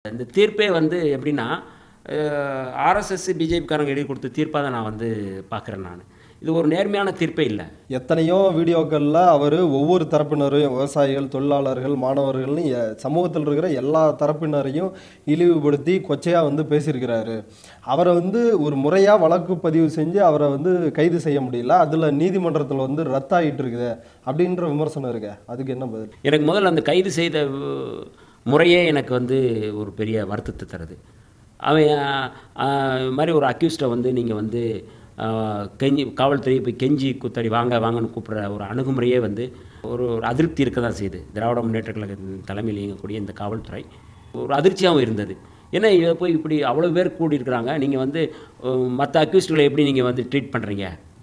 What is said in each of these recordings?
இந்த தீர்ப்பே வந்து எப்படின்னா ஆர்எஸ்எஸ் பிஜேபிக்காரங்க எழுதி கொடுத்த தீர்ப்பாக தான் நான் வந்து பார்க்குறேன் நான் இது ஒரு நேர்மையான தீர்ப்பே இல்லை எத்தனையோ வீடியோக்களில் அவர் ஒவ்வொரு தரப்பினரையும் விவசாயிகள் தொழிலாளர்கள் மாணவர்கள்னு எ- சமூகத்தில் இருக்கிற எல்லா தரப்பினரையும் இழிவுபடுத்தி கொச்சையாக வந்து பேசியிருக்கிறாரு அவரை வந்து ஒரு முறையாக வழக்கு பதிவு செஞ்சு அவரை வந்து கைது செய்ய முடியல அதில் நீதிமன்றத்தில் வந்து ரத்தாயிட்டு இருக்குது அப்படின்ற விமர்சனம் இருக்கு அதுக்கு என்ன பதில் எனக்கு முதல்ல அந்த கைது செய்த அஹ், முறையே எனக்கு வந்து ஒரு பெரிய வருத்தத்தை தருது அவன் அஹ், இது மாதிரி ஒரு அக்யூஸ்டை வந்து நீங்கள் வந்து அஹ், கெஞ்சி காவல்துறையை போய் கெஞ்சி குத்தடி வாங்க வாங்கன்னு கூப்பிட்ற ஒரு அணுகுமுறையே வந்து ஒரு ஒரு அதிருப்தி இருக்க தான் செய்யுது திராவிட முன்னேற்ற கழகத்தின் தலைமையில் இயங்கக்கூடிய இந்த காவல்துறை ஒரு அதிர்ச்சியாகவும் இருந்தது ஏன்னா இதை போய் இப்படி அவ்வளோ பேர் கூடி இருக்கிறாங்க நீங்கள் வந்து மற்ற அக்யூஸ்டுகளை எப்படி நீங்கள் வந்து ட்ரீட் பண்ணுறீங்க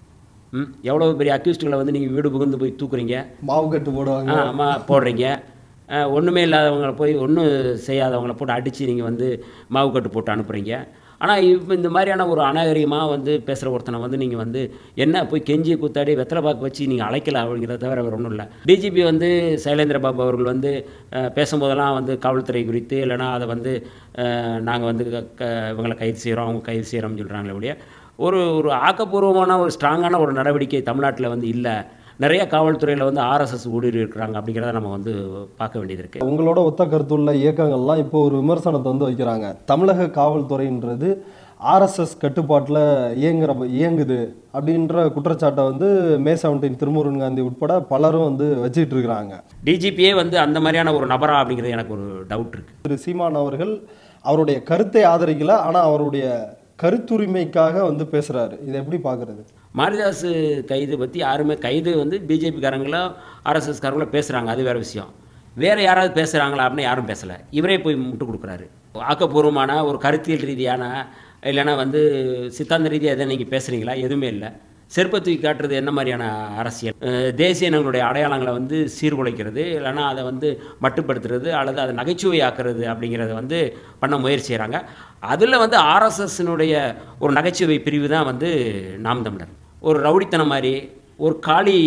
ம் எவ்வளோ பெரிய அக்யூஸ்டுகளை வந்து நீங்கள் வீடு புகுந்து போய் தூக்குறீங்க மாவு கட்டு போடுவாங்க ஆ ஆமாம் போடுறீங்க அஹ், ஒண்ணுமே இல்லாதவங்கள போய் ஒன்றும் செய்யாதவங்கள போட்டு அடித்து நீங்கள் வந்து மாவு கட்டு போட்டு அனுப்புகிறீங்க ஆனால் இப்போ இந்த மாதிரியான ஒரு அநாகரிகமாக வந்து பேசுகிற ஒருத்தனை வந்து நீங்கள் வந்து என்ன போய் கெஞ்சி கூத்தாடி வெத்தலை பாக்கு வச்சு நீங்கள் அழைக்கல அப்படிங்கிறத தவிர வேறு ஒன்றும் இல்லை டிஜிபி வந்து சைலேந்திர பாபு அவர்கள் வந்து அஹ், பேசும்போதெல்லாம் வந்து காவல்துறை குறித்து இல்லைன்னா அதை வந்து நாங்கள் வந்து க- க- இவங்களை கைது செய்கிறோம் அவங்க கைது செய்கிறோம்னு சொல்கிறாங்களே ஒழிய ஒரு ஒரு ஆக்கப்பூர்வமான ஒரு ஸ்ட்ராங்கான ஒரு நடவடிக்கை தமிழ்நாட்டில் வந்து இல்லை நிறைய காவல்துறையில் வந்து ஆர்எஸ்எஸ் ஊடுருவி இருக்கிறாங்க அப்படிங்கிறத நம்ம வந்து பார்க்க வேண்டியது இருக்குது உங்களோட ஒத்த கருத்துள்ள இயக்கங்கள்லாம் இப்போ ஒரு விமர்சனத்தை வந்து வைக்கிறாங்க தமிழக காவல்துறைன்றது ஆர்எஸ்எஸ் கட்டுப்பாட்டில் இயங்குற இயங்குது அப்படின்ற குற்றச்சாட்டை வந்து மே செவன்டீன் திருமுருகன் காந்தி உட்பட பலரும் வந்து வச்சுட்டு இருக்கிறாங்க டிஜிபியே வந்து அந்த மாதிரியான ஒரு நபரா அப்படிங்கிறது எனக்கு ஒரு டவுட் இருக்குது திரு சீமான் அவர்கள் அவருடைய கருத்தை ஆதரிக்கல ஆனால் அவருடைய கருத்துரிமைக்காக வந்து பேசுறாரு இதை எப்படி பார்க்கறது மாரிதாஸ் கைது பற்றி யாருமே கைது வந்து பிஜேபிக்காரங்களோ ஆர்எஸ்எஸ்காரங்களோ பேசுகிறாங்க அது வேறு விஷயம் வேறு யாராவது பேசுகிறாங்களா அப்படின்னு யாரும் பேசலை இவரே போய் முட்டு கொடுக்குறாரு ஆக்கப்பூர்வமான ஒரு கருத்தியல் ரீதியான இல்லைன்னா வந்து சித்தாந்த ரீதியாக எதை நீங்கள் பேசுகிறீங்களா எதுவுமே இல்லை செருப்பை தூக்கி காட்டுறது என்ன மாதிரியான அரசியல் அஹ் தேசிய இனங்களுடைய அடையாளங்களை வந்து சீர்குலைக்கிறது இல்லைன்னா அதை வந்து மட்டுப்படுத்துறது அல்லது அதை நகைச்சுவையாக்குறது அப்படிங்கிறத வந்து பண்ண முயற்சி செய்கிறாங்க அதில் வந்து ஆர்எஸ்எஸ்னுடைய ஒரு நகைச்சுவை பிரிவு தான் வந்து நாம் தமிழர் ஒரு ரவுடித்தனம் மாதிரி ஒரு காளி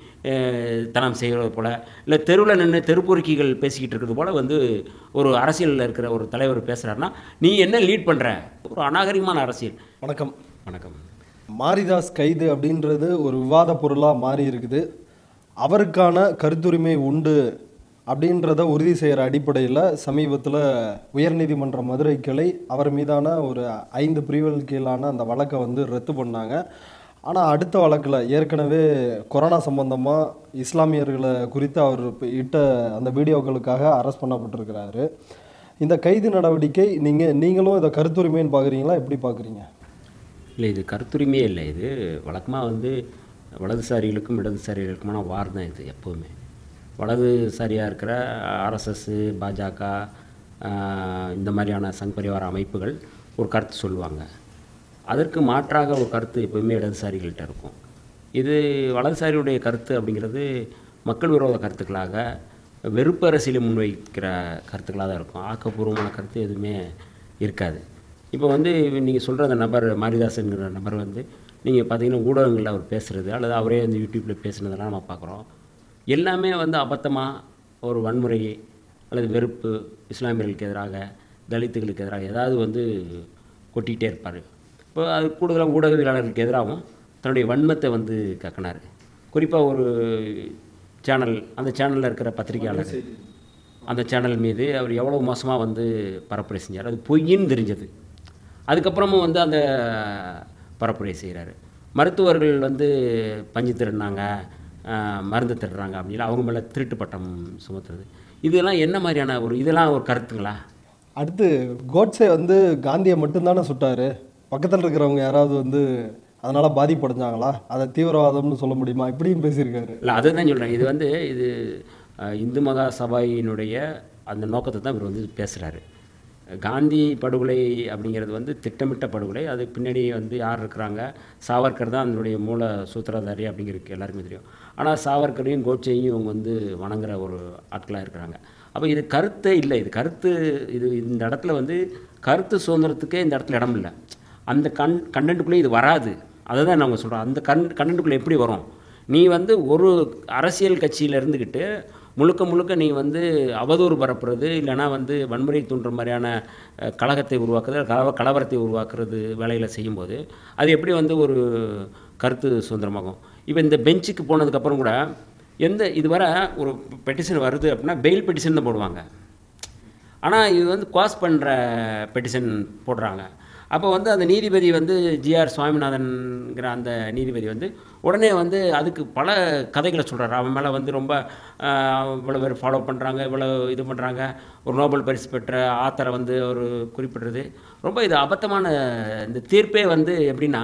அஹ், தனம் செய்கிறது போல் இல்லை தெருவில் நின்று தெருப்பொறுக்கிகள் பேசிக்கிட்டு இருக்கிறது போல் வந்து ஒரு அரசியலில் இருக்கிற ஒரு தலைவர் பேசுகிறாருன்னா நீ என்ன லீட் பண்ணுற ஒரு அநாகரிகமான அரசியல் வணக்கம் வணக்கம் மாரிதாஸ் கைது அப்படின்றது ஒரு விவாத பொருளாக மாறி இருக்குது அவருக்கான கருத்துரிமை உண்டு அப்படின்றத உறுதி செய்கிற அடிப்படையில் சமீபத்தில் உயர்நீதிமன்ற மதுரை கிளை அவர் மீதான ஒரு ஐந்து பிரிவுகள் கீழான அந்த வழக்கை வந்து ரத்து பண்ணாங்க ஆனால் அடுத்த வழக்கில் ஏற்கனவே கொரோனா சம்பந்தமாக இஸ்லாமியர்களை குறித்து அவர் இப்ப இட்ட அந்த வீடியோக்களுக்காக அரெஸ்ட் பண்ணப்பட்டிருக்கிறாரு இந்த கைது நடவடிக்கை நீங்கள் நீங்களும் இதை கருத்துரிமைன்னு பார்க்குறீங்களா எப்படி பார்க்குறீங்க இல்லை இது கருத்துரிமையே இல்லை இது வழக்கமாக வந்து வலதுசாரிகளுக்கும் இடதுசாரிகளுக்குமான வார் தான் இது எப்போவுமே வலதுசாரியாக இருக்கிற ஆர்எஸ்எஸ் பாஜக ஆஹ், இந்த மாதிரியான சங் பரிவார அமைப்புகள் ஒரு கருத்து சொல்லுவாங்க அதற்கு மாற்றாக ஒரு கருத்து எப்போவுமே இடதுசாரிகள்கிட்ட இருக்கும் இது வலதுசாரியுடைய கருத்து அப்படிங்கிறது மக்கள் விரோத கருத்துக்களாக வெறுப்பு அரசியலை முன்வைக்கிற கருத்துக்களாக தான் இருக்கும் ஆக்கப்பூர்வமான கருத்து எதுவுமே இருக்காது இப்போ வந்து நீங்கள் சொல்கிற அந்த நபர் மாரிதாசன்கிற நபர் வந்து நீங்கள் பார்த்தீங்கன்னா ஊடகங்களில் அவர் பேசுகிறது அல்லது அவரே வந்து யூடியூப்பில் பேசுனதெல்லாம் நம்ம பார்க்குறோம் எல்லாமே வந்து அபத்தமாக ஒரு வன்முறை அல்லது வெறுப்பு இஸ்லாமியர்களுக்கு எதிராக தலித்துகளுக்கு எதிராக ஏதாவது வந்து கொட்டிகிட்டே இருப்பார் இப்போ அது கூடுதலாக ஊடகவியலாளர்களுக்கு எதிராகவும் தன்னுடைய வன்மத்தை வந்து கக்கினார் குறிப்பாக ஒரு சேனல் அந்த சேனலில் இருக்கிற பத்திரிகையாளர் அந்த சேனல் மீது அவர் எவ்வளோ மோசமாக வந்து பரப்புரை செஞ்சார் அது பொய்ன்னு தெரிஞ்சது அதுக்கப்புறமும் வந்து அந்த பரப்புரை செய்கிறாரு மருத்துவர்கள் வந்து பஞ்சு திருடினாங்க ஆஹ், மருந்து திருடுறாங்க அப்படின்னு அவங்க மேலே திருட்டு பட்டம் சுமத்துறது இதெல்லாம் என்ன மாதிரியான ஒரு இதெல்லாம் ஒரு கருத்துங்களா அடுத்து கோட்ஸே வந்து காந்தியை மட்டும்தானே சுட்டாரு பக்கத்தில் இருக்கிறவங்க யாராவது வந்து அதனால் பாதிப்படைஞ்சாங்களா அதை தீவிரவாதம்னு சொல்ல முடியுமா இப்படியும் பேசியிருக்காரு இல்லை அதுதான் சொல்கிறேன் இது வந்து இது அஹ், இந்து மகா சபையினுடைய அந்த நோக்கத்தை தான் இவர் வந்து பேசுகிறாரு காந்தி படுகொலை அப்படிங்கிறது வந்து திட்டமிட்ட படுகொலை அது பின்னாடி வந்து யார் இருக்கிறாங்க சாவர்கர் தான் அதனுடைய மூல சூத்திரதாரி அப்படிங்கிறது எல்லாருக்குமே தெரியும் ஆனால் சாவர்கரையும் கோட்சையும் இவங்க வந்து வணங்குற ஒரு ஆட்களாக இருக்கிறாங்க அப்போ இது கருத்தே இல்லை இது கருத்து இது இந்த இடத்துல வந்து கருத்து சுதந்திரத்துக்கே இந்த இடத்துல இடம் இல்லை அந்த கண் கண்டென்ட்டுக்குள்ளே இது வராது அதை தான் நாங்கள் சொல்கிறோம் அந்த கண் கண்டென்ட்டுக்குள்ளே எப்படி வரும் நீ வந்து ஒரு அரசியல் கட்சியில் இருந்துக்கிட்டு முழுக்க முழுக்க நீ வந்து அவதூறு பரப்புறது இல்லைனா வந்து வன்முறை தூண்டுற மாதிரியான அஹ், கலகத்தை உருவாக்குறது கலவ கலவரத்தை உருவாக்குறது வேலையில் செய்யும்போது அது எப்படி வந்து ஒரு கருத்து சுதந்திரமாகும் இப்போ இந்த பெஞ்சுக்கு போனதுக்கப்புறம் கூட எந்த இதுவரை ஒரு பெட்டிஷன் வருது அப்படின்னா பெயில் பெட்டிஷன் தான் போடுவாங்க ஆனால் இது வந்து குவாஸ் பண்ணுற பெட்டிஷன் போடுறாங்க அப்போ வந்து அந்த நீதிபதி வந்து ஜிஆர் சுவாமிநாதன்கிற அந்த நீதிபதி வந்து உடனே வந்து அதுக்கு பல கதைகளை சொல்கிறாரு அவன் மேலே வந்து ரொம்ப ஆஹ், இவ்வளோ பேர் ஃபாலோ பண்ணுறாங்க இவ்வளோ இது பண்ணுறாங்க ஒரு நோபல் பரிசு பெற்ற ஆத்தரை வந்து ஒரு குறிப்பிடுறது ரொம்ப இது அபத்தமான இந்த தீர்ப்பே வந்து எப்படின்னா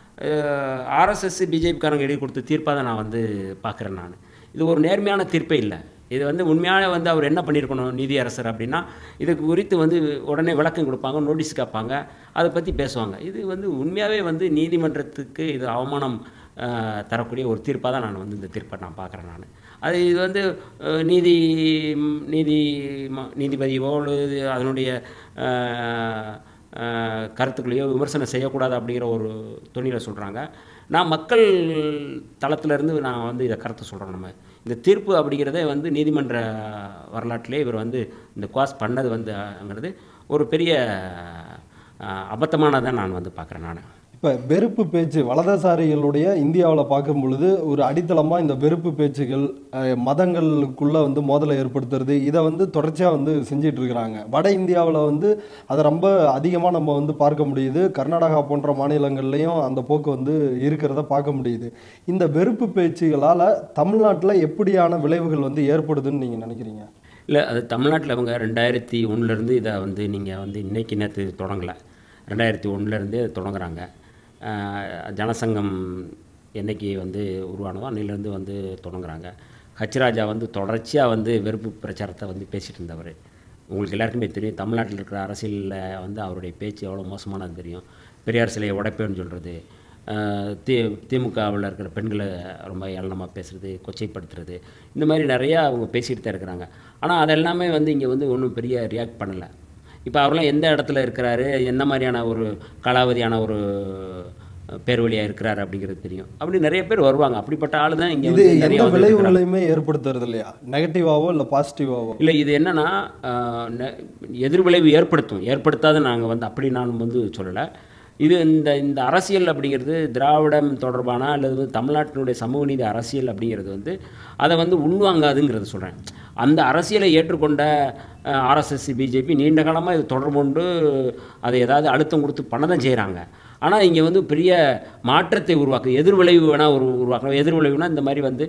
ஆர்எஸ்எஸ் பிஜேபிக்காரங்க எழுதி கொடுத்த தீர்ப்பாக தான் நான் வந்து பார்க்குறேன் நான் இது ஒரு நேர்மையான தீர்ப்பே இல்லை இது வந்து உண்மையான வந்து அவர் என்ன பண்ணியிருக்கணும் நீதியரசர் அப்படின்னா இதுக்கு குறித்து வந்து உடனே விளக்கம் கொடுப்பாங்க நோட்டீஸ் கேட்பாங்க அதை பற்றி பேசுவாங்க இது வந்து உண்மையாகவே வந்து நீதிமன்றத்துக்கு இது அவமானம் அஹ், தரக்கூடிய ஒரு தீர்ப்பாக தான் நான் வந்து இந்த தீர்ப்பை நான் பார்க்குறேன் நான் அது இது வந்து அஹ், நீதி நீதி ம- நீதிபதியோ அல்லது அதனுடைய அஹ், அஹ், கருத்துக்களையோ விமர்சனம் செய்யக்கூடாது அப்படிங்கிற ஒரு துணியில் சொல்கிறாங்க நான் மக்கள் தளத்திலிருந்து நான் வந்து இதை கருத்தை சொல்கிறேன் நம்ம இந்த தீர்ப்பு அப்படிங்கிறதே வந்து நீதிமன்ற வரலாற்றிலே இவர் வந்து இந்த குவாஸ் பண்ணது வந்து அங்கிறது ஒரு பெரிய அஹ், அபத்தமானதை நான் வந்து பார்க்குறேன் நான் இப்போ வெறுப்பு பேச்சு வலதுசாரிகளுடைய இந்தியாவில் பார்க்கும் பொழுது ஒரு அடித்தளமாக இந்த வெறுப்பு பேச்சுகள் அஹ், மதங்களுக்குள்ள வந்து மோதலை ஏற்படுத்துறது இதை வந்து தொடர்ச்சியாக வந்து செஞ்சிட்டு இருக்கிறாங்க வட இந்தியாவில் வந்து அதை ரொம்ப அதிகமாக நம்ம வந்து பார்க்க முடியுது கர்நாடகா போன்ற மாநிலங்கள்லையும் அந்த போக்கு வந்து இருக்கிறத பார்க்க முடியுது இந்த வெறுப்பு பேச்சுகளால் தமிழ்நாட்டில் எப்படியான விளைவுகள் வந்து ஏற்படுதுன்னு நீங்கள் நினைக்கிறீங்க இல்லை அது தமிழ்நாட்டில் அவங்க ரெண்டாயிரத்தி ஒன்றுலேருந்து இதை வந்து நீங்கள் வந்து இன்னைக்கு நேற்று தொடங்கலை ரெண்டாயிரத்தி ஒன்றுலேருந்தே தொடங்குறாங்க ஆஹ் ஜனசங்கம் என்னைக்கு வந்து உருவானதோ அன்னையிலேருந்து வந்து தொடங்குறாங்க ஹச்ராஜா வந்து தொடர்ச்சியாக வந்து வெறுப்பு பிரச்சாரத்தை வந்து பேசிகிட்டு இருந்தவர் உங்களுக்கு எல்லாருக்குமே தெரியும் தமிழ்நாட்டில் இருக்கிற அரசியலில் வந்து அவருடைய பேச்சு எவ்வளோ மோசமானது தெரியும் பெரியார் சிலையை உடைப்பேன்னு சொல்கிறது தி திமுகவில் இருக்கிற பெண்களை ரொம்ப ஏளனமாக பேசுகிறது கொச்சைப்படுத்துறது இந்த மாதிரி நிறையா அவங்க பேசிகிட்டு தான் இருக்கிறாங்க ஆனால் அதெல்லாமே வந்து இங்கே வந்து ஒன்றும் பெரிய ரியாக்ட் பண்ணலை இப்போ அவரெல்லாம் எந்த இடத்துல இருக்கிறாரு எந்த மாதிரியான ஒரு கலாவதியான ஒரு பேர் வழியாக இருக்கிறாரு அப்படிங்கிறது தெரியும் அப்படி நிறைய பேர் வருவாங்க அப்படிப்பட்ட ஆள் தான் இங்கே இது வந்து எந்த நிறைய வந்து இருக்கிறாங்க. விளைவுகளையுமே ஏற்படுத்துறது இல்லையா நெகட்டிவாவோ இல்லை பாசிட்டிவாவோ இல்லை இது என்னன்னா ஆஹ், நெ- எதிர்விளைவு ஏற்படுத்தும் ஏற்படுத்தாத நாங்கள் வந்து அப்படி நான் வந்து சொல்லலை இது இந்த இந்த அரசியல் அப்படிங்கிறது திராவிடம் தொடர்பான அல்லது வந்து தமிழ்நாட்டினுடைய சமூக நீதி அரசியல் அப்படிங்கிறது வந்து அதை வந்து உள்வாங்காதுங்கிறது சொல்கிறேன் அந்த அரசியலை ஏற்றுக்கொண்ட ஆர்எஸ்எஸ் பிஜேபி நீண்ட காலமாக இது தொடர்பு கொண்டு அதை ஏதாவது அழுத்தம் கொடுத்து பண்ண தான் செய்கிறாங்க ஆனால் இங்கே வந்து பெரிய மாற்றத்தை உருவாக்கு எதிர்விளைவு வேணால் ஒரு உருவாக்கணும் எதிர்விளைவுனா இந்த மாதிரி வந்து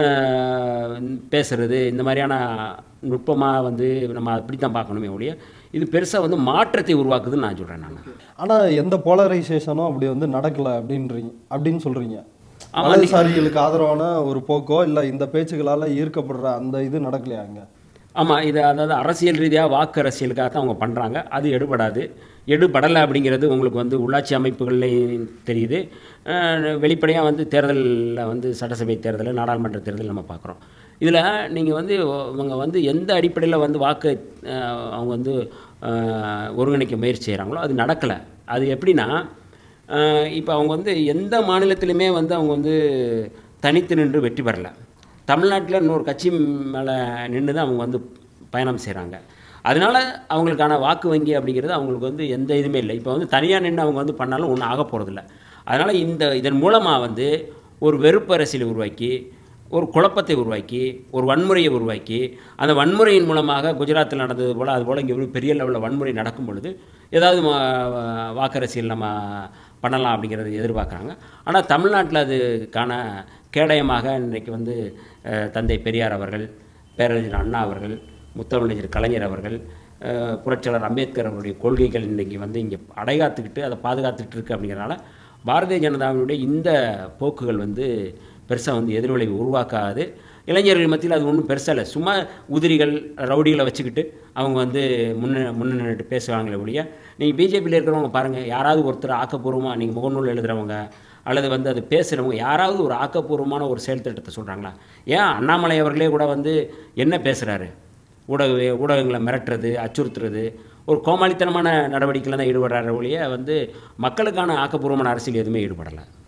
அஹ், பேசுறது இந்த மாதிரியான நுட்பமாக வந்து நம்ம அப்படி தான் பார்க்கணுமே ஒழிய இது பெருசாக வந்து மாற்றத்தை உருவாக்குதுன்னு நான் சொல்கிறேன் நான் ஆனால் எந்த போலரைசேஷனும் அப்படி வந்து நடக்கல அப்படின்றீங்க அப்படின்னு சொல்றீங்க ஆமா, வலதுசாரிகளுக்கு ஆதரவான ஒரு போக்கோ இல்லை இந்த பேச்சுகளால ஈர்க்கப்படுற அந்த இது நடக்கலையா அங்க ஆமாம் இது அதாவது அரசியல் ரீதியாக வாக்கு அரசியலுக்காக தான் அவங்க பண்ணுறாங்க அது எடுபடாது எடுபடலை அப்படிங்கிறது உங்களுக்கு வந்து உள்ளாட்சி அமைப்புகள்லையும் தெரியுது வெளிப்படையாக வந்து தேர்தலில் வந்து சட்டசபை தேர்தல் நாடாளுமன்ற தேர்தல் நம்ம பார்க்குறோம் இதில் நீங்கள் வந்து இவங்க வந்து எந்த அடிப்படையில் வந்து வாக்கு அஹ், அவங்க வந்து அஹ், ஒருங்கிணைக்க முயற்சி செய்கிறாங்களோ அது நடக்கலை அது எப்படின்னா இப்போ அவங்க வந்து எந்த மாநிலத்திலுமே வந்து அவங்க வந்து தனித்து நின்று வெற்றி பெறலை தமிழ்நாட்டில் இன்னொரு கட்சி மேலே நின்று தான் அவங்க வந்து பயணம் செய்கிறாங்க அதனால அவங்களுக்கான வாக்கு வங்கி அப்படிங்கிறது அவங்களுக்கு வந்து எந்த இதுவுமே இல்லை இப்போ வந்து தனியாக நின்று அவங்க வந்து பண்ணாலும் ஒன்றும் ஆக போகிறதில்ல அதனால் இந்த இதன் மூலமாக வந்து ஒரு வெறுப்பு அரசியலை உருவாக்கி ஒரு குழப்பத்தை உருவாக்கி ஒரு வன்முறையை உருவாக்கி அந்த வன்முறையின் மூலமாக குஜராத்தில் நடந்தது போல் அது போல் இங்கே ஒரு பெரிய லெவலில் வன்முறை நடக்கும் பொழுது ஏதாவது மா- வாக்கரசியல் நம்ம பண்ணலாம் அப்படிங்கிறது எதிர்பார்க்குறாங்க ஆனால் தமிழ்நாட்டில் அதுக்கான கேடயமாக இன்றைக்கு வந்து அஹ், தந்தை பெரியார் அவர்கள் பேரறிஞர் அண்ணா அவர்கள் முத்தமிழறிஞர் கலைஞர் அவர்கள் அஹ், புரட்சியாளர் அம்பேத்கர் அவருடைய கொள்கைகள் இன்றைக்கி வந்து இங்கே அடைகாத்துக்கிட்டு அதை பாதுகாத்துக்கிட்டு இருக்கு அப்படிங்கிறனால பாரதிய ஜனதாவினுடைய இந்த போக்குகள் வந்து பெருசாக வந்து எதிர்விளைவு உருவாக்காது இளைஞர்கள் மத்தியில் அது ஒன்றும் பெருசாக இல்லை சும்மா உதிரிகள் ரவுடிகளை வச்சுக்கிட்டு அவங்க வந்து முன்ன முன்ன நின்னுட்டு பேசுவாங்களே ஒழிய நீங்கள் பிஜேபியில் இருக்கிறவங்க பாருங்கள் யாராவது ஒருத்தர் ஆக்கப்பூர்வமாக நீங்கள் முகநூல் எழுதுகிறவங்க அல்லது வந்து அது பேசுகிறவங்க யாராவது ஒரு ஆக்கப்பூர்வமான ஒரு செயல் திட்டத்தை சொல்கிறாங்களா ஏன் அண்ணாமலை அவர்களே கூட வந்து என்ன பேசுகிறாரு ஊடக ஊடகங்களை மிரட்டுறது அச்சுறுத்துறது ஒரு கோமாளித்தனமான நடவடிக்கையில் தான் ஈடுபடுறாரு ஒழிய வந்து மக்களுக்கான ஆக்கப்பூர்வமான அரசியல் எதுவுமே ஈடுபடலை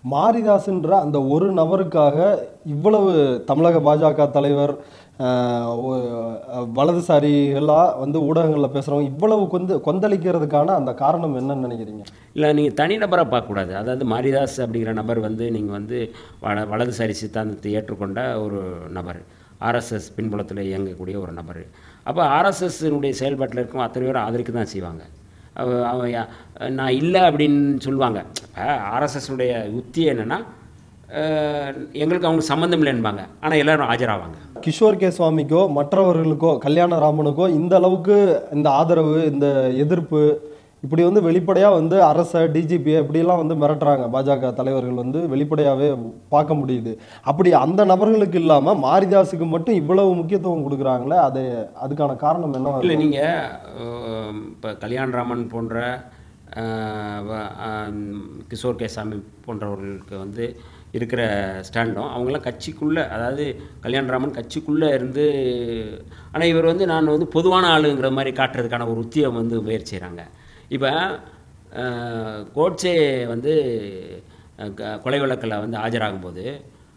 மாரிதாஸ்ன்ற அந்த ஒரு நபருக்காக இவ்வளவு தமிழக பாஜக தலைவர் ஆஹ், ஒ- வலதுசாரிகளா வந்து ஊடகங்களில் பேசுகிறவங்க இவ்வளவு கொந்த கொந்தளிக்கிறதுக்கான அந்த காரணம் என்னன்னு நினைக்கிறீங்க இல்லை நீங்கள் தனிநபராக பார்க்கக்கூடாது அதாவது மாரிதாஸ் அப்படிங்கிற நபர் வந்து நீங்கள் வந்து வல வலதுசாரி சித்தாந்தத்தை ஏற்றுக்கொண்ட ஒரு நபர் ஆர்எஸ்எஸ் பின்புலத்தில் இயங்கக்கூடிய ஒரு நபர் அப்போ ஆர்எஸ்எஸ்னுடைய செயல்பாட்டில் இருக்கும் அத்தனை பேரும் ஆதரிக்க தான் செய்வாங்க அவ அவ யா- நான் இல்லை அப்படின்னு சொல்லுவாங்க இப்போ ஆர்எஸ்எஸ்னுடைய யுக்தி என்னென்னா எங்களுக்கு அவங்க சம்மந்தம் இல்லைன்பாங்க ஆனால் எல்லாரும் ஆஜராவாங்க கிஷோர் கே சுவாமிக்கோ மற்றவர்களுக்கோ கல்யாண ராமனுக்கோ இந்த அளவுக்கு இந்த ஆதரவு இந்த எதிர்ப்பு இப்படி வந்து வெளிப்படையாக வந்து அரசை டிஜிபியை இப்படியெல்லாம் வந்து மிரட்டுறாங்க பாஜக தலைவர்கள் வந்து வெளிப்படையாகவே பார்க்க முடியுது அப்படி அந்த நபர்களுக்கு இல்லாமல் மாரிதாஸுக்கு மட்டும் இவ்வளவு முக்கியத்துவம் கொடுக்குறாங்களே அது அதுக்கான காரணம் என்ன இல்லை நீங்கள் இப்போ கல்யாணராமன் போன்ற அஹ், வ- அஹ், கிஷோர் கேசாமி போன்றவர்களுக்கு வந்து இருக்கிற ஸ்டாண்டும் அவங்களாம் கட்சிக்குள்ளே அதாவது கல்யாணராமன் கட்சிக்குள்ளே இருந்து ஆனால் இவர் வந்து நான் வந்து பொதுவான ஆளுங்கிற மாதிரி காட்டுறதுக்கான ஒரு உத்தியம் வந்து முயற்சி செய்கிறாங்க இப்போ கோட்சே வந்து அஹ், க- கொலை வழக்கில் வந்து ஆஜராகும்போது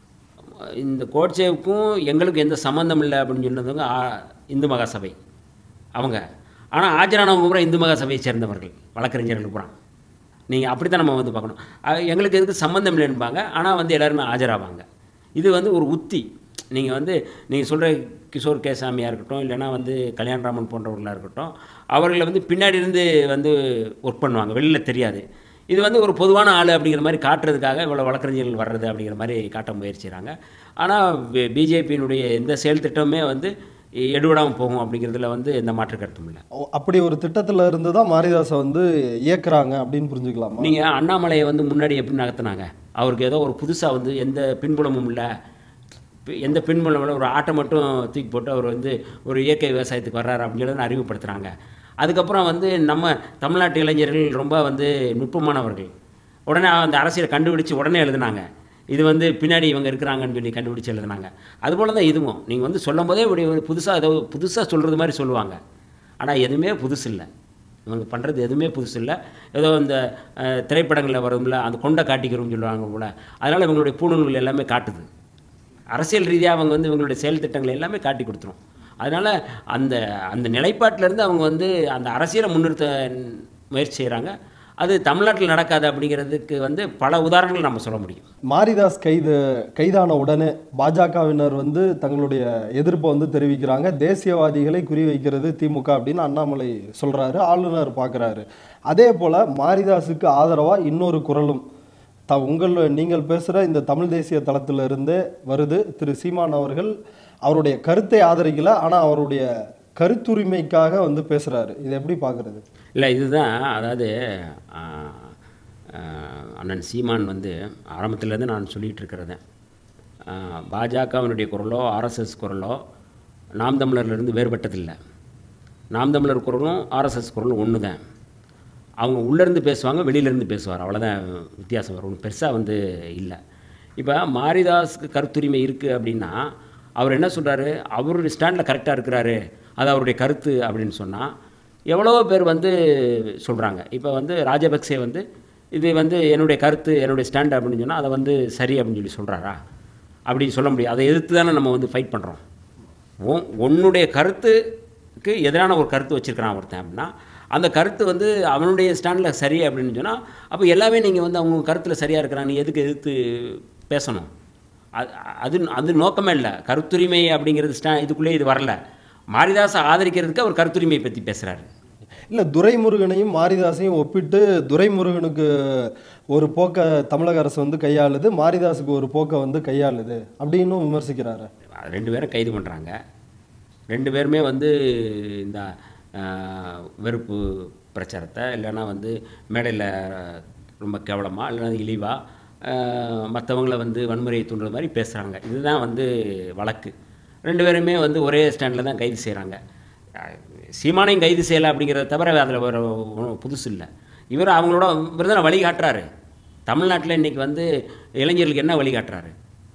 இந்த கோட்சேவுக்கும் எங்களுக்கு எந்த சம்மந்தம் இல்லை அப்படின்னு சொன்னவங்க ஆ- இந்து மகாசபை அவங்க ஆனால் ஆஜரானவங்க பூரா இந்து மகாசபையை சேர்ந்தவர்கள் வழக்கறிஞர்கள் பூரா நீங்கள் அப்படி தான் நம்ம வந்து பார்க்கணும் அஹ் எங்களுக்கு எதுக்கு சம்மந்தம் இல்லைன்பாங்க ஆனால் வந்து எல்லாருமே ஆஜராவாங்க இது வந்து ஒரு உத்தி நீங்கள் வந்து நீங்கள் சொல்கிற கிஷோர் கேசாமியாக இருக்கட்டும் இல்லைன்னா வந்து கல்யாணராமன் போன்றவர்களாக இருக்கட்டும் அவர்களை வந்து பின்னாடி இருந்து வந்து ஒர்க் பண்ணுவாங்க வெளியில் தெரியாது இது வந்து ஒரு பொதுவான ஆள் அப்படிங்கிற மாதிரி காட்டுறதுக்காக இவ்வளோ வழக்கறிஞர்கள் வர்றது அப்படிங்கிற மாதிரி காட்ட முயற்சிறாங்க ஆனால் பிஜேபியினுடைய எந்த செயல் திட்டமுமே வந்து எடுபடாமல் போகும் அப்படிங்கிறதுல வந்து எந்த மாற்று கருத்தும் இல்லை ஓ, அப்படி ஒரு திட்டத்துல இருந்து தான் மாரிதாஸை வந்து இயக்குறாங்க அப்படின்னு புரிஞ்சுக்கலாமா நீங்கள் அண்ணாமலையை வந்து முன்னாடி எப்படி நகர்த்துனாங்க அவருக்கு ஏதோ ஒரு புதுசாக வந்து எந்த பின்புலமும் இல்லை பி- எந்த பின்புலம் இல்லை ஒரு ஆட்டை மட்டும் தூக்கி போட்டு அவர் வந்து ஒரு இயற்கை விவசாயத்துக்கு வர்றாரு அப்படிங்கிறத அறிமுகப்படுத்துகிறாங்க அதுக்கப்புறம் வந்து நம்ம தமிழ்நாட்டு இளைஞர்கள் ரொம்ப வந்து நுட்பமானவர்கள் உடனே அந்த அரசியலை கண்டுபிடிச்சு உடனே எழுதுனாங்க இது வந்து பின்னாடி இவங்க இருக்கிறாங்கன்னு சொல்லி கண்டுபிடிச்சு எழுதுனாங்க அதுபோல தான் இதுவும் நீங்கள் வந்து சொல்லும் போதே இப்படி ஒரு புதுசாக ஏதோ புதுசாக சொல்கிறது மாதிரி சொல்லுவாங்க ஆனால் எதுவுமே புதுசு இல்லை இவங்க பண்ணுறது எதுவுமே புதுசு இல்லை ஏதோ இந்த அஹ், திரைப்படங்களில் வரும்ல அந்த கொண்டை காட்டிக்கிறோம்னு சொல்லுவாங்க போல அதனால் இவங்களுடைய பூணூல்கள் எல்லாமே காட்டுது அரசியல் ரீதியாக அவங்க வந்து இவங்களுடைய செயல் திட்டங்களை எல்லாமே காட்டி கொடுத்துரும் அதனால் அந்த அந்த நிலைப்பாட்டிலேருந்து அவங்க வந்து அந்த அரசியலை முன்னிறுத்த முயற்சி செய்கிறாங்க அது தமிழ்நாட்டில் நடக்காது அப்படிங்கிறதுக்கு வந்து பல உதாரணங்கள் நம்ம சொல்ல முடியும் மாரிதாஸ் கைது கைதான உடனே பாஜகவினர் வந்து தங்களுடைய எதிர்ப்பை வந்து தெரிவிக்கிறாங்க தேசியவாதிகளை குறிவைக்கிறது திமுக அப்படின்னு அண்ணாமலை சொல்றாரு ஆளுநர் பார்க்குறாரு அதே போல மாரிதாஸுக்கு ஆதரவா இன்னொரு குரலும் த உங்கள் நீங்கள் பேசுகிற இந்த தமிழ் தேசிய தளத்துல இருந்தே வருது திரு சீமான் அவர்கள் அவருடைய கருத்தை ஆதரிக்கல ஆனால் அவருடைய கருத்துரிமைக்காக வந்து பேசுறாரு இதை எப்படி பார்க்கறது இல்லை இதுதான் அதாவது ஆ, ஆ, அண்ணன் சீமான் வந்து ஆரம்பத்திலேருந்து நான் சொல்லிகிட்டு இருக்கிறது பாஜகவினுடைய குரலோ ஆர்எஸ்எஸ் குரலோ நாம் தமிழர்லேருந்து வேறுபட்டதில்லை நாம் தமிழர் குரலும் ஆர்எஸ்எஸ் குரலும் ஒன்று தான் அவங்க உள்ளேருந்து பேசுவாங்க வெளியிலேருந்து பேசுவார் அவ்வளோதான் வித்தியாசம் வரும் ஒன்றும் பெருசாக வந்து இல்லை இப்போ மாரிதாஸுக்கு கருத்துரிமை இருக்குது அப்படின்னா அவர் என்ன சொல்கிறாரு அவருடைய ஸ்டாண்டில் கரெக்டாக இருக்கிறாரு அது அவருடைய கருத்து அப்படின்னு சொன்னால் எவ்வளவோ பேர் வந்து சொல்கிறாங்க இப்போ வந்து ராஜபக்சே வந்து இது வந்து என்னுடைய கருத்து என்னுடைய ஸ்டாண்ட் அப்படின்னு சொன்னால் அதை வந்து சரி அப்படின்னு சொல்லி சொல்கிறாரா அப்படி சொல்ல முடியாது அதை எதிர்த்து தானே நம்ம வந்து ஃபைட் பண்ணுறோம் உன் உன்னுடைய கருத்துக்கு எதிரான ஒரு கருத்து வச்சுருக்கிறான் ஒருத்தன் அப்படின்னா அந்த கருத்து வந்து அவனுடைய ஸ்டாண்டில் சரி அப்படின்னு சொன்னால் அப்போ எல்லாமே நீங்கள் வந்து அவங்க கருத்தில் சரியாக இருக்கிறான் நீ எதுக்கு எதிர்த்து பேசணும் அது அது அது நோக்கமே இல்லை கருத்துரிமை அப்படிங்கிறது ஸ்டா இதுக்குள்ளே இது வரல மாரிதாசை ஆதரிக்கிறதுக்கு அவர் கருத்துரிமையை பற்றி பேசுகிறாரு இல்லை துரைமுருகனையும் மாரிதாசையும் ஒப்பிட்டு துரைமுருகனுக்கு ஒரு போக்கை தமிழக அரசு வந்து கையாளுது மாரிதாஸுக்கு ஒரு போக்கை வந்து கையாளுது அப்படின்னு விமர்சிக்கிறாரு ரெண்டு பேரும் கைது பண்ணுறாங்க ரெண்டு பேருமே வந்து இந்த ஆஹ், வெறுப்பு பிரச்சாரத்தை இல்லைன்னா வந்து மேடையில் ரொம்ப கேவலமாக இல்லைன்னா இழிவாக மற்றவங்கள வந்து வன்முறையை தூண்டுற மாதிரி பேசுகிறாங்க இதுதான் வந்து வழக்கு ரெண்டு பேருமே வந்து ஒரே ஸ்டாண்டில் தான் கைது செய்கிறாங்க சீமானையும் கைது செய்யலை அப்படிங்கிறத தவிர அதில் ஒரு ஒண்ணும் புதுசு இல்லை இவர் அவங்களோட இவர் தான் வழிகாட்டுறாரு தமிழ்நாட்டில் இன்றைக்கி வந்து இளைஞர்களுக்கு என்ன வழிகாட்டுறாரு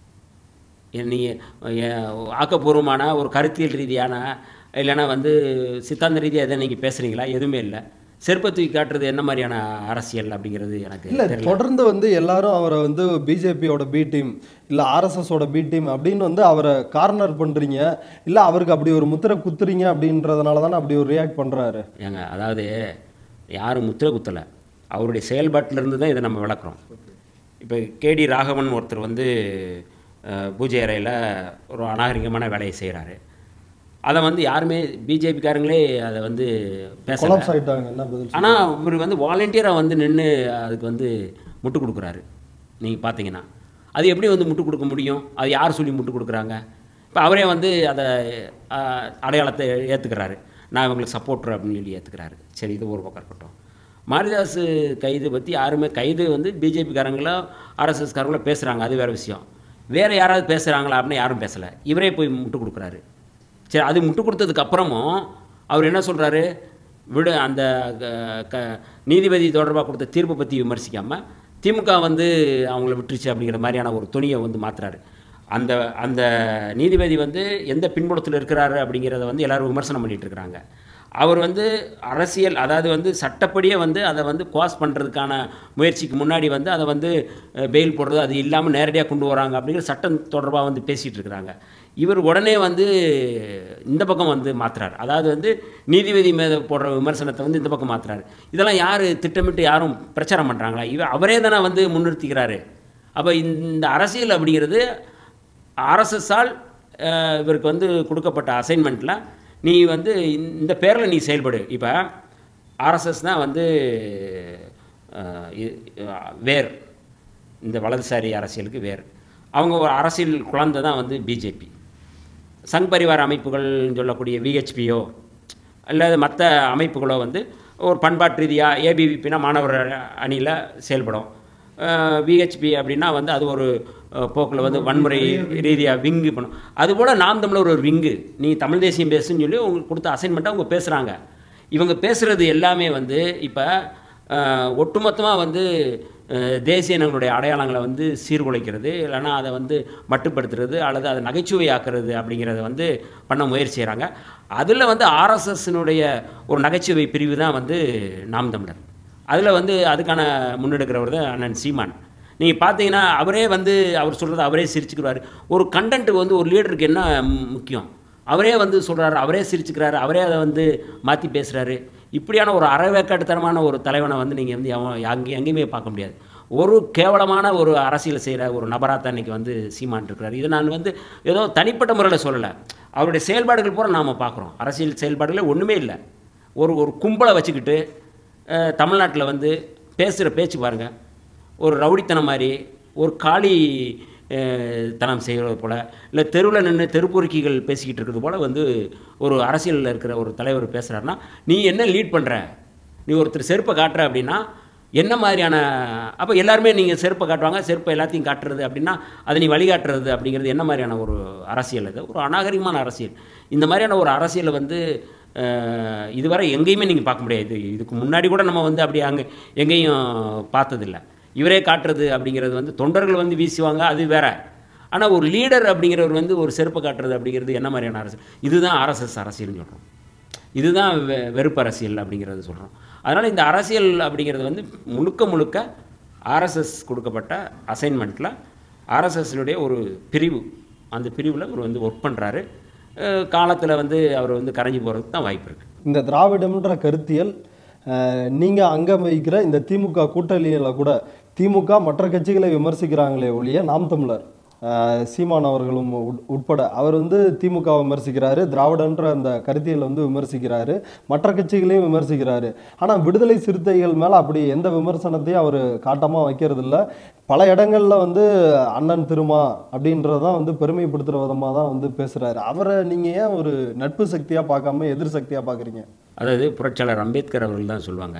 நீங்கள் ஆக்கப்பூர்வமான ஒரு கருத்தியல் ரீதியான இல்லைன்னா வந்து சித்தாந்த ரீதியாக எதை நீங்கள் பேசுகிறீங்களா எதுவுமே இல்லை செருப்பை தூக்கி காட்டுறது என்ன மாதிரியான அரசியல் அப்படிங்கிறது எனக்கு இல்ல தெரியல தொடர்ந்து வந்து எல்லாரும் அவரை வந்து பிஜேபியோட பி டீம் இல்ல ஆர்எஸ்எஸோட பி டீம் அப்படின்னு வந்து அவரை கார்னர் பண்றீங்க இல்ல அவருக்கு அப்படி ஒரு முத்திரை குத்துறீங்க அப்படின்றதுனால தானே அப்படி ஒரு ரியாக்ட் பண்றாரு ஏங்க அதாவது யாரும் முத்திரை குத்தலை அவருடைய செயல்பாட்டிலிருந்து தான் இதை நம்ம விளக்குறோம் இப்போ கேடி ராகவன் ஒருத்தர் வந்து அஹ், பூஜை அறையில் ஒரு அநாகரிகமான வேலையை செய்கிறாரு அதை வந்து யாருமே பிஜேபிக்காரங்களே அதை வந்து பேசல கொலாப்ஸ் ஆயிட்டாங்க என்ன பதில் ஆனால் இவர் வந்து வாலண்டியராக வந்து நின்று அதுக்கு வந்து முட்டு கொடுக்குறாரு நீங்கள் பார்த்தீங்கன்னா அது எப்படி வந்து முட்டு கொடுக்க முடியும் அது யார் சொல்லி முட்டு கொடுக்குறாங்க இப்போ அவரே வந்து அதை ஆஹ், அடையாளத்தை ஏற்றுக்கிறாரு நான் இவங்களுக்கு சப்போர்ட்ரு அப்படின்னு சொல்லி ஏற்றுக்கிறாரு சரி இது ஒரு பக்கம் இருக்கட்டும் மாரிதாஸ் கைது பற்றி யாருமே கைது வந்து பிஜேபிக்காரங்களோ ஆர்எஸ்எஸ்காரங்களோ பேசுகிறாங்க அது வேறு விஷயம் வேறு யாராவது பேசுகிறாங்களா அப்படின்னு யாரும் பேசலை இவரே போய் முட்டு கொடுக்குறாரு சரி அது முட்டு கொடுத்ததுக்கு அப்புறமும் அவர் என்ன சொல்கிறாரு விடு அந்த க- க- நீதிபதி தொடர்பாக கொடுத்த தீர்ப்பை பற்றி விமர்சிக்காமல் திமுக வந்து அவங்கள விட்டுருச்சு அப்படிங்கிற மாதிரியான ஒரு துணியை வந்து மாத்துறாரு அந்த அந்த நீதிபதி வந்து எந்த பின்புலத்தில் இருக்கிறாரு அப்படிங்கிறத வந்து எல்லாரும் விமர்சனம் பண்ணிட்டு இருக்கிறாங்க அவர் வந்து அரசியல் அதாவது வந்து சட்டப்படியே வந்து அதை வந்து குவாஸ் பண்ணுறதுக்கான முயற்சிக்கு முன்னாடி வந்து அதை வந்து பெயில் போடுறது அது இல்லாமல் நேரடியாக கொண்டு வராங்க அப்படிங்கிற சட்டம் தொடர்பாக வந்து பேசிகிட்டு இருக்கிறாங்க இவர் உடனே வந்து இந்த பக்கம் வந்து மாத்துறாரு அதாவது வந்து நீதிபதி மேலே போடுற விமர்சனத்தை வந்து இந்த பக்கம் மாத்துறாரு இதெல்லாம் யார் திட்டமிட்டு யாரும் பிரச்சாரம் பண்ணுறாங்களா இவர் அவரே தானே வந்து முன்னிறுத்திக்கிறாரு அப்போ இந்த அரசியல் அப்படிங்கிறது ஆர்எஸ்எஸ்ஸால் இவருக்கு வந்து கொடுக்கப்பட்ட அசைன்மெண்ட்டில் நீ வந்து இந்த பேரில் நீ செயல்படு இப்போ ஆர்எஸ்எஸ் தான் வந்து அஹ், இ- அஹ், வேர் இந்த வலதுசாரி அரசியலுக்கு வேர் அவங்க ஒரு அரசியல் குழந்தை தான் வந்து பிஜேபி சங் பரிவார அமைப்புகள்னு சொல்லக்கூடிய விஹெச்பியோ அல்லது மற்ற அமைப்புகளோ வந்து ஒரு பண்பாட்டு ரீதியாக ஏபிவிபினா மாணவர் அணியில் செயல்படும் விஹெச்பி அப்படின்னா வந்து அது ஒரு போக்கில் வந்து வன்முறை ரீதியாக விங்கு பண்ணும் அதுபோல் நாம் தமிழர் ஒரு விங்கு நீ தமிழ் தேசியம் பேசுன்னு சொல்லி உங்களுக்கு கொடுத்த அசைன்மெண்ட்டாக அவங்க பேசுகிறாங்க இவங்க பேசுகிறது எல்லாமே வந்து இப்போ ஒட்டுமொத்தமாக வந்து அஹ், தேசிய இனங்களுடைய அடையாளங்களை வந்து சீர்குலைக்கிறது இல்லைன்னா அதை வந்து மட்டுப்படுத்துறது அல்லது அதை நகைச்சுவையாக்குறது அப்படிங்கிறத வந்து பண்ண முயற்சி செய்கிறாங்க அதில் வந்து ஆர்எஸ்எஸ்னுடைய ஒரு நகைச்சுவை பிரிவு தான் வந்து நாம் தமிழர் அதில் வந்து அதுக்கான முன்னெடுக்கிறவர் தான் அண்ணன் சீமான் நீங்கள் பார்த்தீங்கன்னா அவரே வந்து அவர் சொல்கிறத அவரே சிரிச்சுக்கிறாரு ஒரு கண்டென்ட் வந்து ஒரு லீடருக்கு என்ன மு- முக்கியம் அவரே வந்து சொல்கிறாரு அவரே சிரிச்சுக்கிறாரு அவரே அதை வந்து மாற்றி பேசுகிறாரு இப்படியான ஒரு அறவேக்காட்டுத்தனமான ஒரு தலைவனை வந்து நீங்கள் வந்து எவன் அங்கே எங்கேயுமே பார்க்க முடியாது ஒரு கேவலமான ஒரு அரசியல் செய்கிற ஒரு நபராக தான் இன்றைக்கி வந்து சீமான் இருக்கிறார் இதை நான் வந்து ஏதோ தனிப்பட்ட முறையில் சொல்லலை அவருடைய செயல்பாடுகள் பூரா நாம் பார்க்குறோம் அரசியல் செயல்பாடுகளே ஒன்றுமே இல்லை ஒரு ஒரு கும்பலை வச்சுக்கிட்டு தமிழ்நாட்டில் வந்து பேசுகிற பேச்சு பாருங்கள் ஒரு ரவுடித்தனம் மாதிரி ஒரு காளி அஹ், தனம் செய்கிறது போல் இல்லை தெருவில் நின்று தெருப்பொறுக்கிகள் பேசிக்கிட்டு இருக்கிறது போல் வந்து ஒரு அரசியலில் இருக்கிற ஒரு தலைவர் பேசுகிறாருன்னா நீ என்ன லீட் பண்ணுற நீ ஒருத்தர் செருப்பை காட்டுற அப்படின்னா என்ன மாதிரியான அப்போ எல்லாருமே நீங்கள் செருப்பை காட்டுவாங்க செருப்பை எல்லாத்தையும் காட்டுறது அப்படின்னா அதை நீ வழிகாட்டுறது அப்படிங்கிறது என்ன மாதிரியான ஒரு அரசியல் அது ஒரு அநாகரிகமான அரசியல் இந்த மாதிரியான ஒரு அரசியலை வந்து அஹ், இதுவரை எங்கேயுமே நீங்கள் பார்க்க முடியாது இது இதுக்கு முன்னாடி கூட நம்ம வந்து அப்படி அங்கே எங்கேயும் பார்த்ததில்ல இவரே காட்டுறது அப்படிங்கிறது வந்து தொண்டர்கள் வந்து வீசுவாங்க அது வேற ஆனால் ஒரு லீடர் அப்படிங்கிறவர் வந்து ஒரு செருப்பை காட்டுறது அப்படிங்கிறது என்ன மாதிரியான அரசியல் இதுதான் ஆர்எஸ்எஸ் அரசியல்னு சொல்கிறோம் இதுதான் வெ வெறுப்பு அரசியல் அப்படிங்கிறது சொல்கிறோம் அதனால் இந்த அரசியல் அப்படிங்கிறது வந்து முழுக்க முழுக்க ஆர்எஸ்எஸ் கொடுக்கப்பட்ட அசைன்மெண்ட்டில் ஆர்எஸ்எஸ்னுடைய ஒரு பிரிவு அந்த பிரிவில் அவர் வந்து ஒர்க் பண்ணுறாரு காலத்தில் வந்து அவர் வந்து கரைஞ்சி போகிறதுக்கு தான் வாய்ப்பு இருக்குது இந்த திராவிடம்ன்ற கருத்தியல் அஹ், நீங்க அங்கம் வகிக்கிற இந்த திமுக கூட்டணியில கூட திமுக மற்ற கட்சிகளை விமர்சிக்கிறாங்களே ஒழிய நாம் தமிழர் அஹ், சீமான் அவர்களும் உட்- உட்பட அவர் வந்து திமுக விமர்சிக்கிறாரு திராவிடன்ற அந்த கருத்தியல் வந்து விமர்சிக்கிறாரு மற்ற கட்சிகளையும் விமர்சிக்கிறாரு ஆனா விடுதலை சிறுத்தைகள் மேல அப்படி எந்த விமர்சனத்தையும் அவர் காட்டமா வைக்கிறது இல்ல பல இடங்கள்ல வந்து அண்ணன் திருமா அப்படின்றதான் வந்து பெருமைப்படுத்துற விதமா தான் வந்து பேசுறாரு அவரை நீங்க ஏன் ஒரு நட்பு சக்தியா பார்க்காம எதிர் சக்தியா பாக்குறீங்க அதாவது புரட்சியாளர் அம்பேத்கர் அவர்கள் தான் சொல்லுவாங்க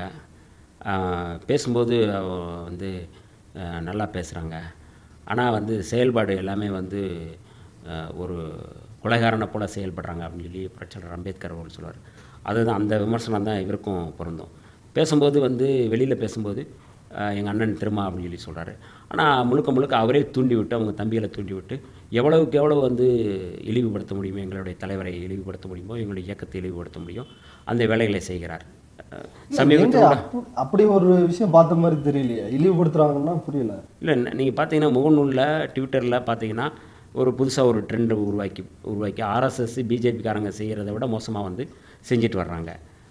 ஆஹ், பேசும்போது அவ வந்து ஆஹ், நல்லா பேசுகிறாங்க ஆனால் வந்து செயல்பாடு எல்லாமே வந்து ஆஹ், ஒரு கொலைகாரனை போல செயல்படுறாங்க அப்படின்னு சொல்லி புரட்சியாளர் அம்பேத்கர் அவர்கள் சொல்லுவார் அதுதான் அந்த விமர்சனம் தான் இவருக்கும் பொருந்தும் பேசும்போது வந்து வெளியில் பேசும்போது எங்கள் அண்ணன் திருமா அப்படின்னு சொல்லி சொல்கிறாரு ஆனால் முழுக்க முழுக்க அவரே தூண்டி விட்டு அவங்க தம்பிகளை தூண்டி விட்டு எவ்வளவுக்கு எவ்வளவு வந்து இழிவுபடுத்த முடியுமோ எங்களுடைய தலைவரை இழிவுபடுத்த முடியுமோ எங்களுடைய இயக்கத்தை இழிவுபடுத்த முடியும் அந்த வேலைகளை செய்கிறார் சமீபத்தில் எங்க அப்ப- அப்படி ஒரு விஷயம் பார்த்த மாதிரி தெரியலையே இழிவுபடுத்துறாங்கன்னா புரியல இல்லை நீங்கள் பார்த்தீங்கன்னா முகநூலில் ட்விட்டரில் பார்த்தீங்கன்னா ஒரு புதுசாக ஒரு ட்ரெண்ட் உருவாக்கி உருவாக்கி ஆர்எஸ்எஸ் பிஜேபிக்காரங்க செய்கிறத விட மோசமாக வந்து செஞ்சுட்டு வர்றாங்க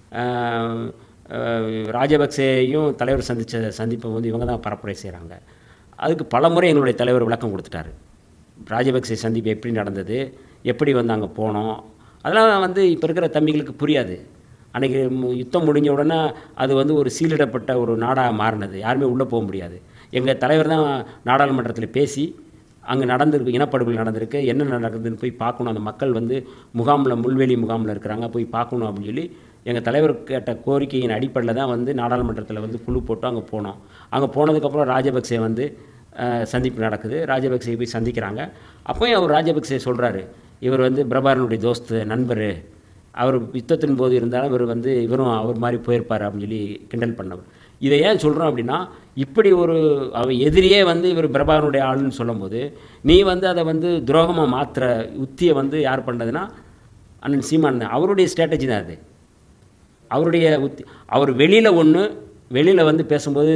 ஆஹ் ஆஹ் ராஜபக்சேயும் தலைவர் சந்தித்த சந்திப்பை வந்து இவங்க தான் பரப்புரை செய்கிறாங்க அதுக்கு பல முறை எங்களுடைய தலைவர் விளக்கம் கொடுத்துட்டாரு ராஜபக்சே சந்திப்பு எப்படி நடந்தது எப்படி வந்து அங்கே போனோம் அதெல்லாம் வந்து இப்போ இருக்கிற தம்பிகளுக்கு புரியாது அன்றைக்கி யுத்தம் முடிஞ்ச உடனே அது வந்து ஒரு சீலிடப்பட்ட ஒரு நாடாக மாறினது யாருமே உள்ளே போக முடியாது எங்கள் தலைவர் தான் நாடாளுமன்றத்தில் பேசி அங்கே நடந்திருக்கு இனப்படுகொலை நடந்திருக்கு என்ன நடக்குதுன்னு போய் பார்க்கணும் அந்த மக்கள் வந்து முகாமில் முள்வேலி முகாமில் இருக்கிறாங்க போய் பார்க்கணும் அப்படின்னு சொல்லி எங்கள் தலைவர் கேட்ட கோரிக்கையின் அடிப்படையில் தான் வந்து நாடாளுமன்றத்தில் வந்து குழு போட்டு அங்கே போனோம் அங்கே போனதுக்கப்புறம் ராஜபக்சே வந்து அஹ், சந்திப்பு நடக்குது ராஜபக்சே போய் சந்திக்கிறாங்க அப்போயும் அவர் ராஜபக்சே சொல்கிறாரு இவர் வந்து பிரபாரனுடைய தோஸ்து நண்பர் அவர் யுத்தத்தின் போது இருந்தாலும் இவர் வந்து இவரும் அவர் மாதிரி போயிருப்பார் அப்படின்னு சொல்லி கிண்டல் பண்ணவர் இதை ஏன் சொல்கிறோம் அப்படின்னா இப்படி ஒரு அவ எதிரியே வந்து இவர் பிரபாகரனுடைய ஆளுன்னு சொல்லும்போது நீ வந்து அதை வந்து துரோகமாக மாற்றுற உத்தியை வந்து யார் பண்ணதுன்னா அண்ணன் சீமான் தான். அவருடைய ஸ்ட்ராட்டஜி தான் அது அவருடைய உத்தி அவர் வெளியில் ஒன்று வெளியில் வந்து பேசும்போது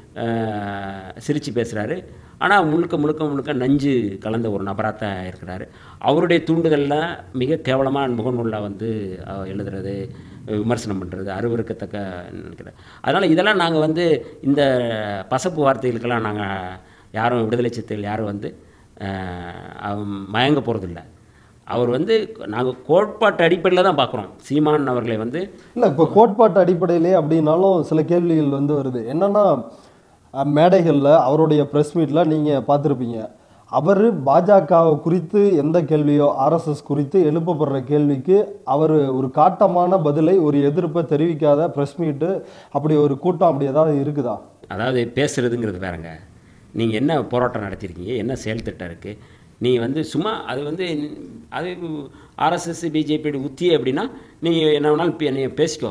சிரித்து பேசுகிறாரு ஆனால் முழுக்க முழுக்க முழுக்க நஞ்சு கலந்த ஒரு நபராக தான் இருக்கிறாரு அவருடைய தூண்டுதலில் மிக கேவலமாக முகநூலில் வந்து அஹ், எழுதுறது விமர்சனம் பண்ணுறது அருவருக்கத்தக்க நினைக்கிறேன் அதனால் இதெல்லாம் நாங்கள் வந்து இந்த பசப்பு வார்த்தைகளுக்கெல்லாம் நாங்கள் யாரும் விடுதலை சிறுத்தைகள் யாரும் வந்து அஹ், அவ- மயங்க போகிறதில்ல அவர் வந்து நாங்கள் கோட்பாட்டு அடிப்படையில் தான் பார்க்குறோம் சீமான் அவர்களை வந்து இல்லை இப்போ கோட்பாட்டு அடிப்படையிலே அப்படின்னாலும் சில கேள்விகள் வந்து வருது என்னன்னா அஹ், மேடைகள்ல அவருடைய ப்ரெஸ் மீட்டில் நீங்கள் பார்த்துருப்பீங்க அவர் பாஜகவை குறித்து எந்த கேள்வியோ ஆர்எஸ்எஸ் குறித்து எழுப்பப்படுற கேள்விக்கு அவர் ஒரு காட்டமான பதிலை ஒரு எதிர்ப்பை தெரிவிக்காத ப்ரெஸ் மீட்டு அப்படி ஒரு கூட்டம் அப்படி ஏதாவது இருக்குதா அதாவது பேசுகிறதுங்கிறது வேறங்க நீங்கள் என்ன போராட்டம் நடத்தியிருக்கீங்க என்ன செயல் திட்டம் இருக்குது நீங்கள் வந்து சும்மா அது வந்து அது ஆர்எஸ்எஸ் பிஜேபியோட உத்தி அப்படின்னா நீங்கள் என்ன வேணாலும் பே- நீங்க பேசிக்கோ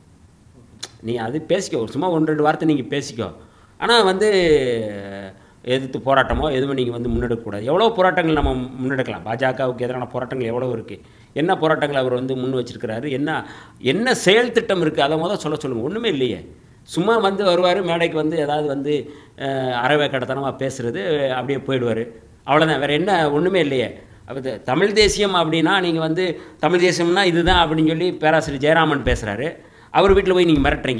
நீ அது பேசிக்கோ சும்மா ஒன்று ரெண்டு வார்த்தை நீங்கள் பேசிக்கோ ஆனால் வந்து எதிர்த்து போராட்டமோ எதுவும் நீங்கள் வந்து முன்னெடுக்கக்கூடாது எவ்வளோ போராட்டங்கள் நம்ம முன்னெடுக்கலாம் பாஜகவுக்கு எதிரான போராட்டங்கள் எவ்வளோ இருக்குது என்ன போராட்டங்கள் அவர் வந்து முன் வச்சிருக்கிறாரு என்ன என்ன செயல் திட்டம் இருக்குது அதை முதல் சொல்ல சொல்லுங்கள் ஒன்றுமே இல்லையே சும்மா வந்து வருவார் மேடைக்கு வந்து ஏதாவது வந்து அஹ், அறவே கடத்தனமாக பேசுகிறது அப்படியே போயிடுவார் அவ்வளோதான் வேறு என்ன ஒன்றுமே இல்லையே அப்போ இது தமிழ் தேசியம் அப்படின்னா நீங்கள் வந்து தமிழ் தேசியம்னா இதுதான் அப்படின்னு சொல்லி பேராசிரியர் ஜெயராமன் பேசுகிறாரு அவர் வீட்டில் போய் நீங்கள் மிரட்டுறீங்க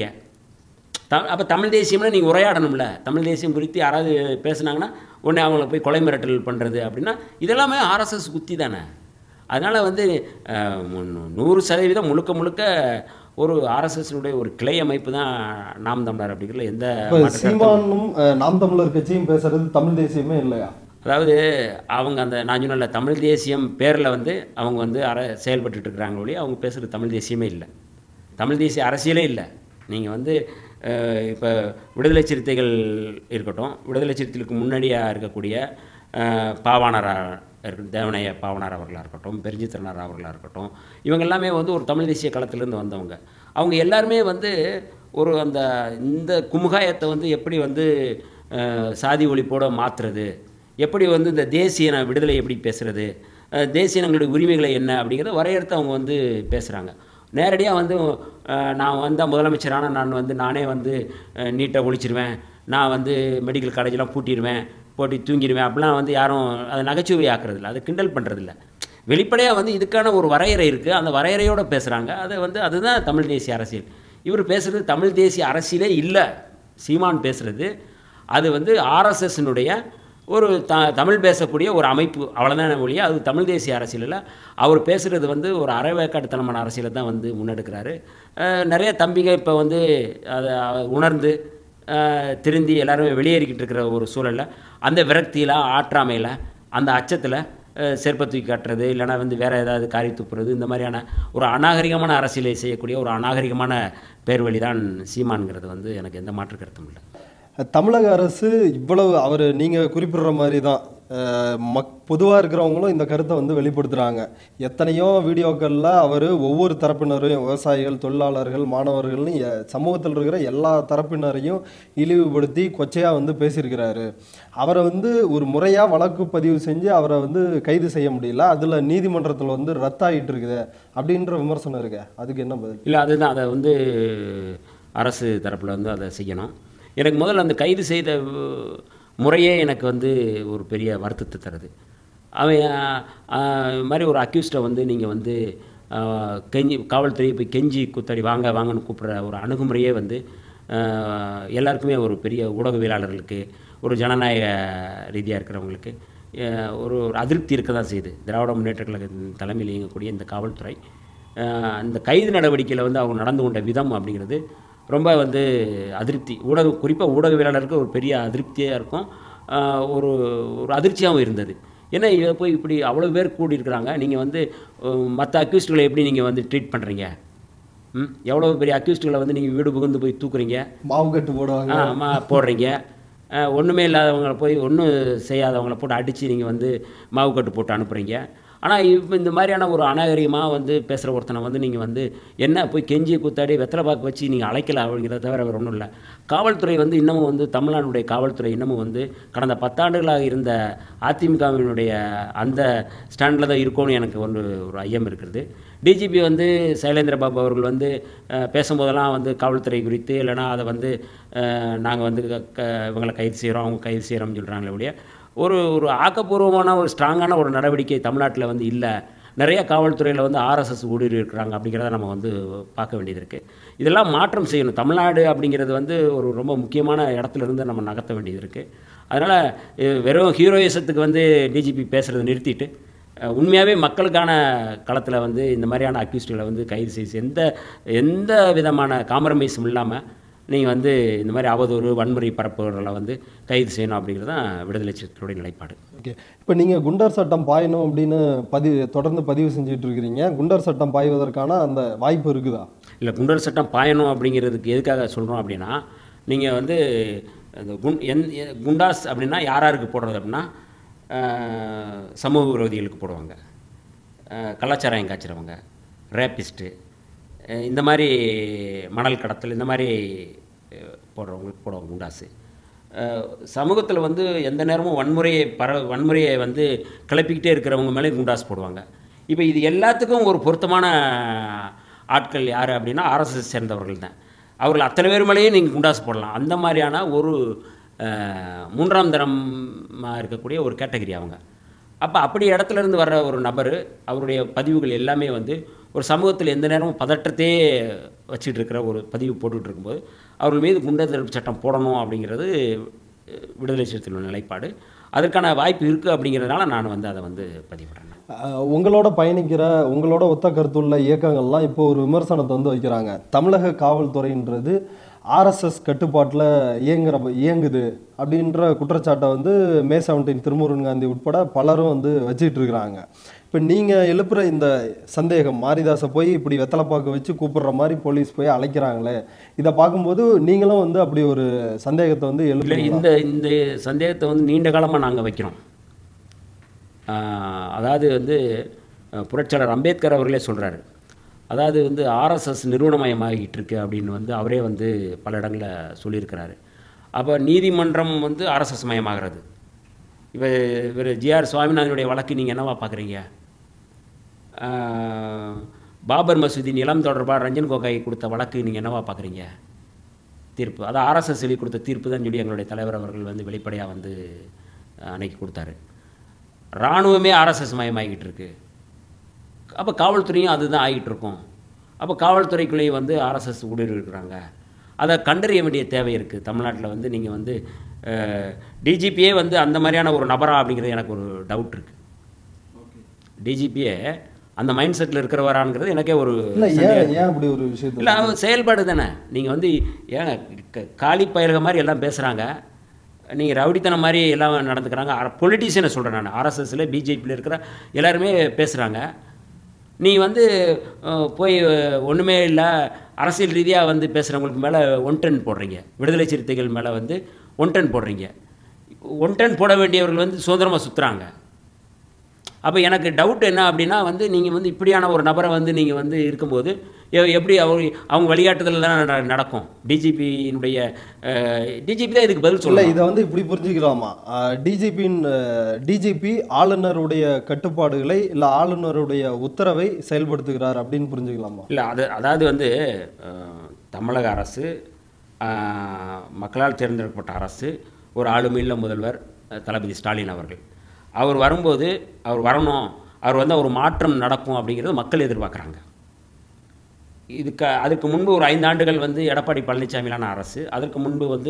த அப்போ தமிழ் தேசியம்னா நீங்கள் உரையாடணும்ல தமிழ் தேசியம் குறித்து யாராவது பேசுனாங்கன்னா உடனே அவங்கள போய் கொலை மிரட்டல் பண்ணுறது அப்படின்னா இதெல்லாமே ஆர்எஸ்எஸ் குத்தி தானே அதனால் வந்து அஹ், நூ- நூறு சதவீதம் முழுக்க முழுக்க ஒரு ஆர்எஸ்எஸ்னுடைய ஒரு கிளை அமைப்பு தான் நாம் தமிழர் அப்படிங்கிறதுல எந்த இப்போ மாற்று கருத்தும் சீமானும் அஹ், நாம் தமிழர் கட்சியும் பேசுறது தமிழ் தேசியமே இல்லையா அதாவது அவங்க அந்த நான் சொன்னல தமிழ் தேசியம் பேரில் வந்து அவங்க வந்து அற செயல்பட்டுட்டு இருக்கிறாங்க ஒழிய அவங்க பேசுகிறது தமிழ் தேசியமே இல்லை தமிழ் தேசிய அரசியலே இல்லை நீங்கள் வந்து இப்போ விடுதலை சிறுத்தைகள் இருக்கட்டும் விடுதலை சிறுத்தைகளுக்கு முன்னாடியாக இருக்கக்கூடிய அஹ், பாவாணரா இருக்கட்டும் தேவனைய பாவனார் அவர்களாக இருக்கட்டும் பெருஞ்சித்திரனார் அவர்களாக இருக்கட்டும் இவங்க எல்லாமே வந்து ஒரு தமிழ் தேசிய களத்திலேருந்து வந்தவங்க அவங்க எல்லாருமே வந்து ஒரு அந்த இந்த குமுகாயத்தை வந்து எப்படி வந்து அஹ், சாதி ஒழிப்போட மாற்றுறது எப்படி வந்து இந்த தேசிய இன விடுதலை எப்படி பேசுறது அஹ், தேசிய இனங்களுடைய உரிமைகளை என்ன அப்படிங்கிறத வரையறுத்து அவங்க வந்து பேசுகிறாங்க நேரடியாக வந்து அஹ், நான் வந்தால் முதலமைச்சரான நான் வந்து நானே வந்து அஹ், நீட்டை ஒழிச்சிருவேன் நான் வந்து மெடிக்கல் காலேஜெலாம் பூட்டிடுவேன் போட்டு தூங்கிடுவேன் அப்படிலாம் வந்து யாரும் அதை நகைச்சுவை ஆக்குறதில்ல அதை கிண்டல் பண்ணுறதில்ல வெளிப்படையாக வந்து இதுக்கான ஒரு வரையறை இருக்குது அந்த வரையறையோடு பேசுகிறாங்க அதை வந்து அதுதான் தமிழ் தேசிய அரசியல் இவர் பேசுகிறது தமிழ் தேசிய அரசியலே இல்லை சீமான் பேசுகிறது அது வந்து ஆர்எஸ்எஸ்னுடைய ஒரு த தமிழ் பேசக்கூடிய ஒரு அமைப்பு அவ்வளோதான் ஒழிய அது தமிழ் தேசிய அரசியலில் அவர் பேசுகிறது வந்து ஒரு அறவேக்காட்டுத்தனமான அரசியலை தான் வந்து முன்னெடுக்கிறாரு அஹ் நிறைய தம்பிங்க இப்போ வந்து அதை உணர்ந்து அஹ் திருந்தி எல்லாருமே வெளியேறிக்கிட்டு இருக்கிற ஒரு சூழலில் அந்த விரக்தியில் ஆற்றாமையில் அந்த அச்சத்தில் செருப்பை தூக்கி காட்டுறது இல்லைனா வந்து வேறு ஏதாவது காரி துப்புறது இந்த மாதிரியான ஒரு அநாகரிகமான அரசியலை செய்யக்கூடிய ஒரு அநாகரிகமான பேர் வழி தான் சீமான்ங்கிறது வந்து எனக்கு எந்த மாற்று கருத்தும் இல்லை தமிழக அரசு இவ்வளவு அவர் நீங்கள் குறிப்பிடுற மாதிரி தான் அஹ், மக் பொதுவாக இருக்கிறவங்களும் இந்த கருத்தை வந்து வெளிப்படுத்துகிறாங்க எத்தனையோ வீடியோக்களில் அவர் ஒவ்வொரு தரப்பினரையும் விவசாயிகள் தொழிலாளர்கள் மாணவர்கள்னு எ- சமூகத்தில் இருக்கிற எல்லா தரப்பினரையும் இழிவுபடுத்தி கொச்சையாக வந்து பேசியிருக்கிறாரு அவரை வந்து ஒரு முறையாக வழக்கு பதிவு செஞ்சு அவரை வந்து கைது செய்ய முடியல அதில் நீதிமன்றத்தில் வந்து ரத்தாயிட்டு இருக்குது அப்படின்ற விமர்சனம் இருக்கு அதுக்கு என்ன பதில் இல்லை அதுதான் அதை வந்து அரசு தரப்பில் வந்து அதை செய்யணும் எனக்கு முதல்ல அந்த கைது செய்த அஹ், முறையே எனக்கு வந்து ஒரு பெரிய வருத்தத்தை தருது அவன் அஹ், இது மாதிரி ஒரு அக்யூஸ்டை வந்து நீங்கள் வந்து அஹ், கெஞ்சி காவல்துறையை போய் கெஞ்சி குத்தடி வாங்க வாங்கன்னு கூப்பிட்ற ஒரு அணுகுமுறையே வந்து அஹ், எல்லாருக்குமே ஒரு பெரிய ஊடகவியலாளர்களுக்கு ஒரு ஜனநாயக ரீதியாக இருக்கிறவங்களுக்கு அஹ், ஒரு ஒரு அதிருப்தி இருக்க தான் செய்யுது திராவிட முன்னேற்ற கழகத்தின் தலைமையில் இயங்கக்கூடிய இந்த காவல்துறை அஹ் அந்த கைது நடவடிக்கையில் வந்து அவங்க நடந்து கொண்ட விதம் அப்படிங்கிறது ரொம்ப வந்து அதிருப்தி ஊடக குறிப்பாக ஊடகவியலாளருக்கு ஒரு பெரிய அதிருப்தியாக இருக்கும் அஹ் ஒரு ஒரு அதிர்ச்சியாகவும் இருந்தது ஏன்னா இதை போய் இப்படி அவ்வளோ பேர் கூடி இருக்கிறாங்க நீங்கள் வந்து மற்ற அக்யூஸ்டுகளை எப்படி நீங்கள் வந்து ட்ரீட் பண்ணுறீங்க ம் எவ்வளோ பெரிய அக்யூஸ்டுகளை வந்து நீங்கள் வீடு புகுந்து போய் தூக்குறீங்க மாவு கட்டு போடுவாங்க ஆமாம் போடுறீங்க அஹ் ஒண்ணுமே இல்லாதவங்கள போய் ஒன்றும் செய்யாதவங்கள போட்டு அடித்து நீங்கள் வந்து மாவு கட்டு போட்டு அனுப்புகிறீங்க ஆனால் இப்போ இந்த மாதிரியான ஒரு அநாகரிகமாக வந்து பேசுகிற ஒருத்தனை வந்து நீங்கள் வந்து என்ன போய் கெஞ்சி கூத்தாடி வெத்தலை பாக்கு வச்சு நீங்கள் அழைக்கல அப்படிங்கிறத தவிர வேறு ஒன்றும் இல்லை காவல்துறை வந்து இன்னமும் வந்து தமிழ்நாடுடைய காவல்துறை இன்னமும் வந்து கடந்த பத்தாண்டுகளாக இருந்த அதிமுகவினுடைய அந்த ஸ்டாண்டில் தான் இருக்கும்னு எனக்கு ஒரு ஒரு ஐயம் இருக்கிறது டிஜிபி வந்து சைலேந்திர பாபு அவர்கள் வந்து அஹ், பேசும்போதெல்லாம் வந்து காவல்துறை குறித்து இல்லைனா அதை வந்து நாங்கள் வந்து க- க- இவங்களை கைது செய்கிறோம் அவங்க கைது செய்கிறோம்னு சொல்கிறாங்களே ஒழிய ஒரு ஒரு ஆக்கப்பூர்வமான ஒரு ஸ்ட்ராங்கான ஒரு நடவடிக்கை தமிழ்நாட்டில் வந்து இல்லை நிறைய காவல்துறையில் வந்து ஆர்எஸ்எஸ் ஊடுருவி இருக்கிறாங்க அப்படிங்கிறத நம்ம வந்து பார்க்க வேண்டியது இருக்குது இதெல்லாம் மாற்றம் செய்யணும் தமிழ்நாடு அப்படிங்கிறது வந்து ஒரு ரொம்ப முக்கியமான இடத்துல இருந்து நம்ம நகர்த்த வேண்டியது இருக்குது அதனால் வெறும் ஹீரோயிசத்துக்கு வந்து டிஜிபி பேசுகிறத நிறுத்திட்டு அஹ், உண்மையாகவே மக்களுக்கான களத்தில் வந்து இந்த மாதிரியான அக்யூஸ்டுகளை வந்து கைது செய்து எந்த எந்த விதமான காம்ப்ரமைஸும் இல்லாமல் நீங்கள் வந்து இந்த மாதிரி அவதூறு வன்முறை பரப்புகளை வந்து கைது செய்யணும் அப்படிங்கிறது தான் விடுதலை சிறுத்தைகளுடைய நிலைப்பாடு ஓகே இப்போ நீங்கள் குண்டர் சட்டம் பாயணும் அப்படின்னு பதிவு தொடர்ந்து பதிவு செஞ்சுட்டு இருக்கிறீங்க குண்டர் சட்டம் பாய்வதற்கான அந்த வாய்ப்பு இருக்குதா இல்லை குண்டர் சட்டம் பாயணும் அப்படிங்கிறதுக்கு எதுக்காக சொல்கிறோம் அப்படின்னா நீங்கள் வந்து இந்த குண் எந் எ- குண்டாஸ் அப்படின்னா யார் யாருக்கு போடுறது அப்படின்னா அஹ், சமூக விரோதிகளுக்கு போடுவாங்க அஹ், கலாச்சாரம் காய்ச்சிறவங்க ரேப்பிஸ்ட்டு இந்த மாதிரி மணல் கடத்தல் இந்த மாதிரி அஹ், போடுறவங்களுக்கு போடுவாங்க குண்டாஸு சமூகத்தில் வந்து எந்த நேரமும் வன்முறையை பர வன்முறையை வந்து கிளப்பிக்கிட்டே இருக்கிறவங்க மேலே குண்டாஸ் போடுவாங்க இப்போ இது எல்லாத்துக்கும் ஒரு பொருத்தமான ஆட்கள் யார் அப்படின்னா ஆர்எஸ்எஸ் சேர்ந்தவர்கள் தான் அவர்கள் அத்தனை பேர் மேலேயும் நீங்கள் குண்டாஸ் போடலாம் அந்த மாதிரியான ஒரு அஹ், மூன்றாம் தரமாக இருக்கக்கூடிய ஒரு கேட்டகரி அவங்க அப்போ அப்படி இடத்துல இருந்து வர்ற ஒரு நபர் அவருடைய பதிவுகள் எல்லாமே வந்து ஒரு சமூகத்தில் எந்த நேரமும் பதற்றத்தையே வச்சுட்டு இருக்கிற ஒரு பதிவு போட்டுட்டு இருக்கும்போது அவர்கள் மீது குண்டர் தடுப்பு சட்டம் போடணும் அப்படிங்கிறது அஹ், விடுதலை சிறுத்தைகளோட நிலைப்பாடு அதற்கான வாய்ப்பு இருக்குது அப்படிங்கிறதுனால நான் வந்து அதை வந்து பதிவிடுறேன் அஹ் உங்களோட பயணிக்கிற உங்களோட ஒத்த கருத்துள்ள இயக்கங்கள்லாம் இப்போ ஒரு விமர்சனத்தை வந்து வைக்கிறாங்க தமிழக காவல்துறைன்றது ஆர்எஸ்எஸ் கட்டுப்பாட்டில் இயங்குற இயங்குது அப்படின்ற குற்றச்சாட்டை வந்து மே செவன்டீன் திருமுருகன் காந்தி உட்பட பலரும் வந்து வச்சிட்டு இருக்கிறாங்க இப்போ நீங்கள் எழுப்புற இந்த சந்தேகம் மாரிதாஸை போய் இப்படி வெத்தலைப்பாக்கு வச்சு கூப்பிடுற மாதிரி போலீஸ் போய் அழைக்கிறாங்களே இதை பார்க்கும்போது நீங்களும் வந்து அப்படி ஒரு சந்தேகத்தை வந்து இல்லை எழுப்புறீங்களா இந்த இந்த சந்தேகத்தை வந்து நீண்ட காலமாக நாங்கள் வைக்கிறோம் ஆஹ் அதாவது வந்து அஹ், புரட்சியாளர் அம்பேத்கர் அவர்களே சொல்கிறாரு அதாவது வந்து ஆர்எஸ்எஸ் நிறுவனமயமாகிட்டு இருக்கு அப்படின்னு வந்து அவரே வந்து பல இடங்களில் சொல்லியிருக்கிறாரு அப்போ நீதிமன்றம் வந்து ஆர்எஸ்எஸ் மயமாகிறது இப்போ இவர் ஜிஆர் சுவாமிநாதனுடைய வழக்கு நீங்கள் என்னவா பார்க்குறீங்க பாபர் மசூதி நிலம் தொடர்பாக ரஞ்சன் கோகாய் கொடுத்த வழக்கு நீங்கள் என்னவா பார்க்குறீங்க தீர்ப்பு அது ஆர்எஸ்எஸ் சொல்லி கொடுத்த தீர்ப்பு தான் சொல்லி எங்களுடைய தலைவர் அவர்கள் வந்து வெளிப்படையாக வந்து அஹ், அன்னைக்கு கொடுத்தாரு இராணுவமே ஆர்எஸ்எஸ் மயமாகிட்டு இருக்கு அப்போ காவல்துறையும் அதுதான் ஆகிட்டு இருக்கும் அப்போ காவல்துறைக்குள்ளேயும் வந்து ஆர்எஸ்எஸ் ஊடுருவி இருக்கிறாங்க அதை கண்டறிய வேண்டிய தேவை இருக்குது தமிழ்நாட்டில் வந்து நீங்கள் வந்து டிஜிபியே வந்து அந்த மாதிரியான ஒரு நபரா அப்படிங்கிறது எனக்கு ஒரு டவுட் இருக்குது டிஜிபியே அந்த மைண்ட் செட்டில் இருக்கிறவராங்கிறது எனக்கே ஒரு இல்லை ஏன் ஏன் அப்படி ஒரு விஷயத்தை இல்லை அவன் செயல்பாடு தானே நீங்கள் வந்து ஏங்க க- காலி பயல்க மாதிரி எல்லாம் பேசுகிறாங்க நீங்கள் ரவுடித்தனம் மாதிரி எல்லாம் நடந்துக்கிறாங்க பொலிட்டீஷியனை சொல்கிறேன் நான் ஆர்எஸ்எஸ்ல பிஜேபியில் இருக்கிற எல்லாருமே பேசுகிறாங்க நீ வந்து அஹ், போய் ஒன்றுமே இல்லை அரசியல் ரீதியாக வந்து பேசுகிறவங்களுக்கு மேலே ஒன் டென் போடுறீங்க விடுதலை சிறுத்தைகள் மேலே வந்து ஒன் டென் போடுறீங்க ஒன் டன் போட வேண்டியவர்கள் வந்து சுதந்திரமாக சுற்றுறாங்க அப்போ எனக்கு டவுட் என்ன அப்படின்னா வந்து நீங்கள் வந்து இப்படியான ஒரு நபரை வந்து நீங்கள் வந்து இருக்கும்போது எ- எப்படி அவங்க அவங்க வழிகாட்டுதல் தான் நட- நடக்கும் டிஜிபியினுடைய டிஜிபி தான் இதுக்கு பதில் இல்ல சொல்லலாம் இதை வந்து இப்படி புரிஞ்சுக்கலாமா டிஜிபியின் டிஜிபி ஆளுநருடைய கட்டுப்பாடுகளை இல்ல ஆளுநருடைய உத்தரவை செயல்படுத்துகிறார் அப்படின்னு புரிஞ்சுக்கலாமா இல்லை அது அதாவது வந்து அஹ், தமிழக அரசு அஹ், மக்களால் தேர்ந்தெடுக்கப்பட்ட அரசு ஒரு ஆளுமையுள்ள முதல்வர் அஹ், தளபதி ஸ்டாலின் அவர்கள் அவர் வரும்போது அவர் வரணும் அவர் வந்து ஒரு மாற்றம் நடக்கும் அப்படிங்கிறது மக்கள் எதிர்பார்க்குறாங்க இதுக்கு அதுக்கு முன்பு ஒரு ஐந்து ஆண்டுகள் வந்து எடப்பாடி பழனிசாமியிலான அரசு அதற்கு முன்பு வந்து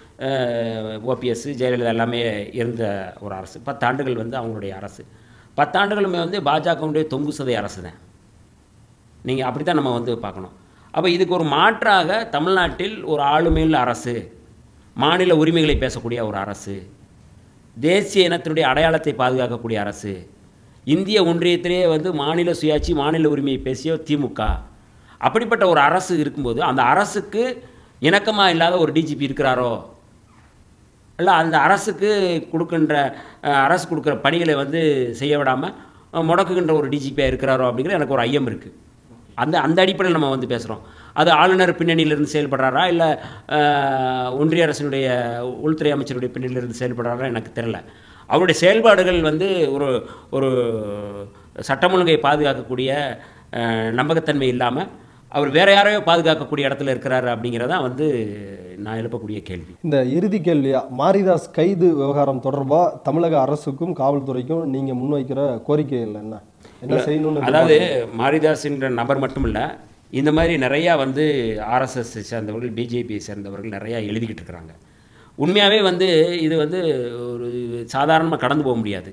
ஓபிஎஸ் ஜெயலலிதா எல்லாமே இருந்த ஒரு அரசு பத்தாண்டுகள் வந்து அவங்களுடைய அரசு பத்தாண்டுகளுமே வந்து பாஜகவுடைய தொங்கு சதை அரசு தான் நீங்கள் அப்படி தான் நம்ம வந்து பார்க்கணும் அப்போ இதுக்கு ஒரு மாற்றாக தமிழ்நாட்டில் ஒரு ஆளுமையுள்ள அரசு மாநில உரிமைகளை பேசக்கூடிய ஒரு அரசு தேசிய இனத்தினுடைய அடையாளத்தை பாதுகாக்கக்கூடிய அரசு இந்திய ஒன்றியத்திலேயே வந்து மாநில சுயாட்சி மாநில உரிமையை பேசிய திமுக அப்படிப்பட்ட ஒரு அரசு இருக்கும்போது அந்த அரசுக்கு இணக்கமாக இல்லாத ஒரு டிஜிபி இருக்கிறாரோ இல்லை அந்த அரசுக்கு கொடுக்கின்ற அஹ், அரசு கொடுக்குற பணிகளை வந்து செய்ய விடாமல் முடக்குகின்ற ஒரு டிஜிபியாக இருக்கிறாரோ அப்படிங்கிற எனக்கு ஒரு ஐயம் இருக்குது அந்த அந்த அடிப்படையில் நம்ம வந்து பேசுகிறோம் அது ஆளுநர் பின்னணியிலிருந்து செயல்படுறாரா இல்லை ஒன்றிய அரசினுடைய உள்துறை அமைச்சருடைய பின்னணியிலிருந்து செயல்படுறாரா எனக்கு தெரியல அவருடைய செயல்பாடுகள் வந்து ஒரு ஒரு சட்டம் ஒழுங்கை பாதுகாக்கக்கூடிய அஹ், நம்பகத்தன்மை இல்லாமல் அவர் வேற யாரையோ பாதுகாக்கக்கூடிய இடத்துல இருக்கிறாரு அப்படிங்கிறதான் வந்து நான் எழுப்பக்கூடிய கேள்வி இந்த இறுதி கேள்வியா மாரிதாஸ் கைது விவகாரம் தொடர்பா தமிழக அரசுக்கும் காவல்துறைக்கும் நீங்க முன்வைக்கிற கோரிக்கைகள் என்ன என்ன செய்யணும்னு அதாவது மாரிதாஸ்ன்ற நபர் மட்டும் இல்லை இந்த மாதிரி நிறையா வந்து ஆர்எஸ்எஸ் சேர்ந்தவர்கள் பிஜேபியை சேர்ந்தவர்கள் நிறையா எழுதிக்கிட்டு இருக்கிறாங்க உண்மையாகவே வந்து இது வந்து ஒரு சாதாரணமாக கடந்து போக முடியாது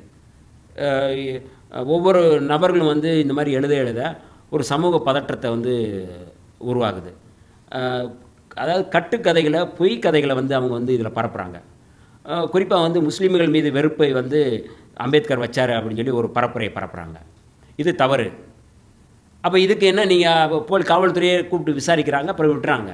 அஹ் ஒவ்வொரு நபர்களும் வந்து இந்த மாதிரி எழுத எழுத ஒரு சமூக பதற்றத்தை வந்து உருவாகுது அஹ் அதாவது கட்டுக்கதைகளை பொய் கதைகளை வந்து அவங்க வந்து இதில் பரப்புகிறாங்க குறிப்பாக வந்து முஸ்லீம்கள் மீது வெறுப்பை வந்து அம்பேத்கர் வச்சார் அப்படின்னு சொல்லி ஒரு பரப்புரையை பரப்புகிறாங்க இது தவறு அப்போ இதுக்கு என்ன நீங்கள் போல் காவல்துறையை கூப்பிட்டு விசாரிக்கிறாங்க அப்புறம் விட்டுறாங்க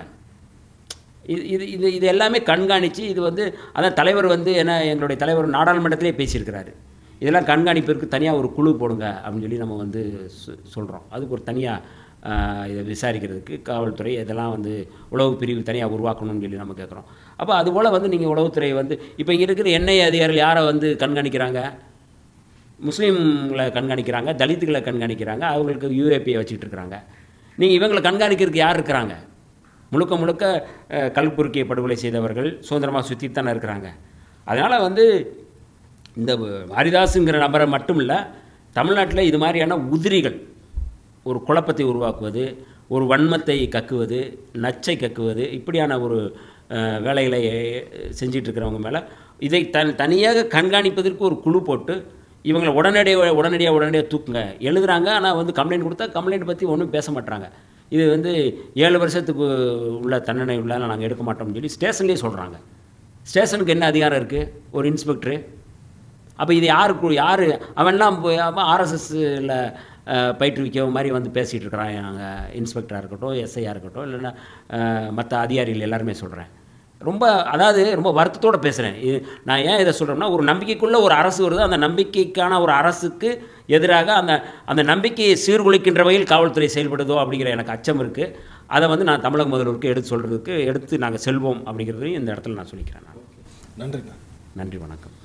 இது இது இது இது எல்லாமே கண்காணித்து இது வந்து அதான் தலைவர் வந்து என்ன எங்களுடைய தலைவர் நாடாளுமன்றத்திலே பேசியிருக்கிறாரு இதெல்லாம் கண்காணிப்பிற்கு தனியாக ஒரு குழு போடுங்க அப்படின்னு சொல்லி நம்ம வந்து சொல்கிறோம் அதுக்கு ஒரு தனியாக இதை விசாரிக்கிறதுக்கு காவல்துறை இதெல்லாம் வந்து உளவு பிரிவு தனியாக உருவாக்கணும்னு சொல்லி நம்ம கேட்குறோம் அப்போ அதுபோல் வந்து நீங்கள் உளவுத்துறை வந்து இப்போ இங்கே இருக்கிற எண்ணெய் அதிகாரிகள் யாரை வந்து கண்காணிக்கிறாங்க முஸ்லீம்களை கண்காணிக்கிறாங்க தலித்துகளை கண்காணிக்கிறாங்க அவங்களுக்கு யூஏபியை வச்சுக்கிட்டு இருக்கிறாங்க நீங்கள் இவங்களை கண்காணிக்கிறதுக்கு யார் இருக்கிறாங்க முழுக்க முழுக்க அஹ், கல்புருக்கிய படுகொலை செய்தவர்கள் சுதந்திரமாக சுற்றி தானே இருக்கிறாங்க அதனால் வந்து இந்த ஹரிதாஸுங்கிற நபரை மட்டும் இல்லை தமிழ்நாட்டில் இது மாதிரியான உதிரிகள் ஒரு குழப்பத்தை உருவாக்குவது ஒரு வன்மத்தை கக்குவது நச்சை கக்குவது இப்படியான ஒரு அஹ், வேலைகளை செஞ்சிட்டு இருக்கிறவங்க மேலே இதை தன் தனியாக கண்காணிப்பதற்கு ஒரு குழு போட்டு இவங்களை உடனடியாக உடனடியாக உடனடியாக தூக்குங்க எழுதுறாங்க ஆனால் வந்து கம்ப்ளைண்ட் கொடுத்தா கம்ப்ளைண்ட் பற்றி ஒன்றும் பேச மாட்டாங்க இது வந்து ஏழு வருஷத்துக்கு உள்ள தண்டனை உள்ள நாங்கள் எடுக்க மாட்டோம்னு சொல்லி ஸ்டேஷன்லேயே சொல்கிறாங்க ஸ்டேஷனுக்கு என்ன அதிகாரம் இருக்குது ஒரு இன்ஸ்பெக்டரு அப்போ இது யாருக்கு யார் அவன்லாம் போய் ஆர்எஸ்எஸ்ல பயிற்றுவிக்க மாதிரி வந்து பேசிகிட்டு இருக்கிறான் நாங்கள் இன்ஸ்பெக்டராக இருக்கட்டும் எஸ்ஐயாக இருக்கட்டும் இல்லைன்னா மற்ற அதிகாரிகள் எல்லாருமே சொல்கிறேன் ரொம்ப அதாவது ரொம்ப வருத்தத்தோடு பேசுகிறேன் இது நான் ஏன் இதை சொல்கிறேன்னா ஒரு நம்பிக்கைக்குள்ளே ஒரு அரசு வருது அந்த நம்பிக்கைக்கான ஒரு அரசுக்கு எதிராக அந்த அந்த நம்பிக்கையை சீர்குலைக்கின்ற வகையில் காவல்துறை செயல்படுதோ அப்படிங்கிற எனக்கு அச்சம் இருக்குது அதை வந்து நான் தமிழக முதல்வருக்கு எடுத்து சொல்கிறதுக்கு எடுத்து நாங்கள் செல்வோம் அப்படிங்கிறதையும் இந்த இடத்துல நான் சொல்லிக்கிறேன் நான் நன்றிண்ணா நன்றி வணக்கம்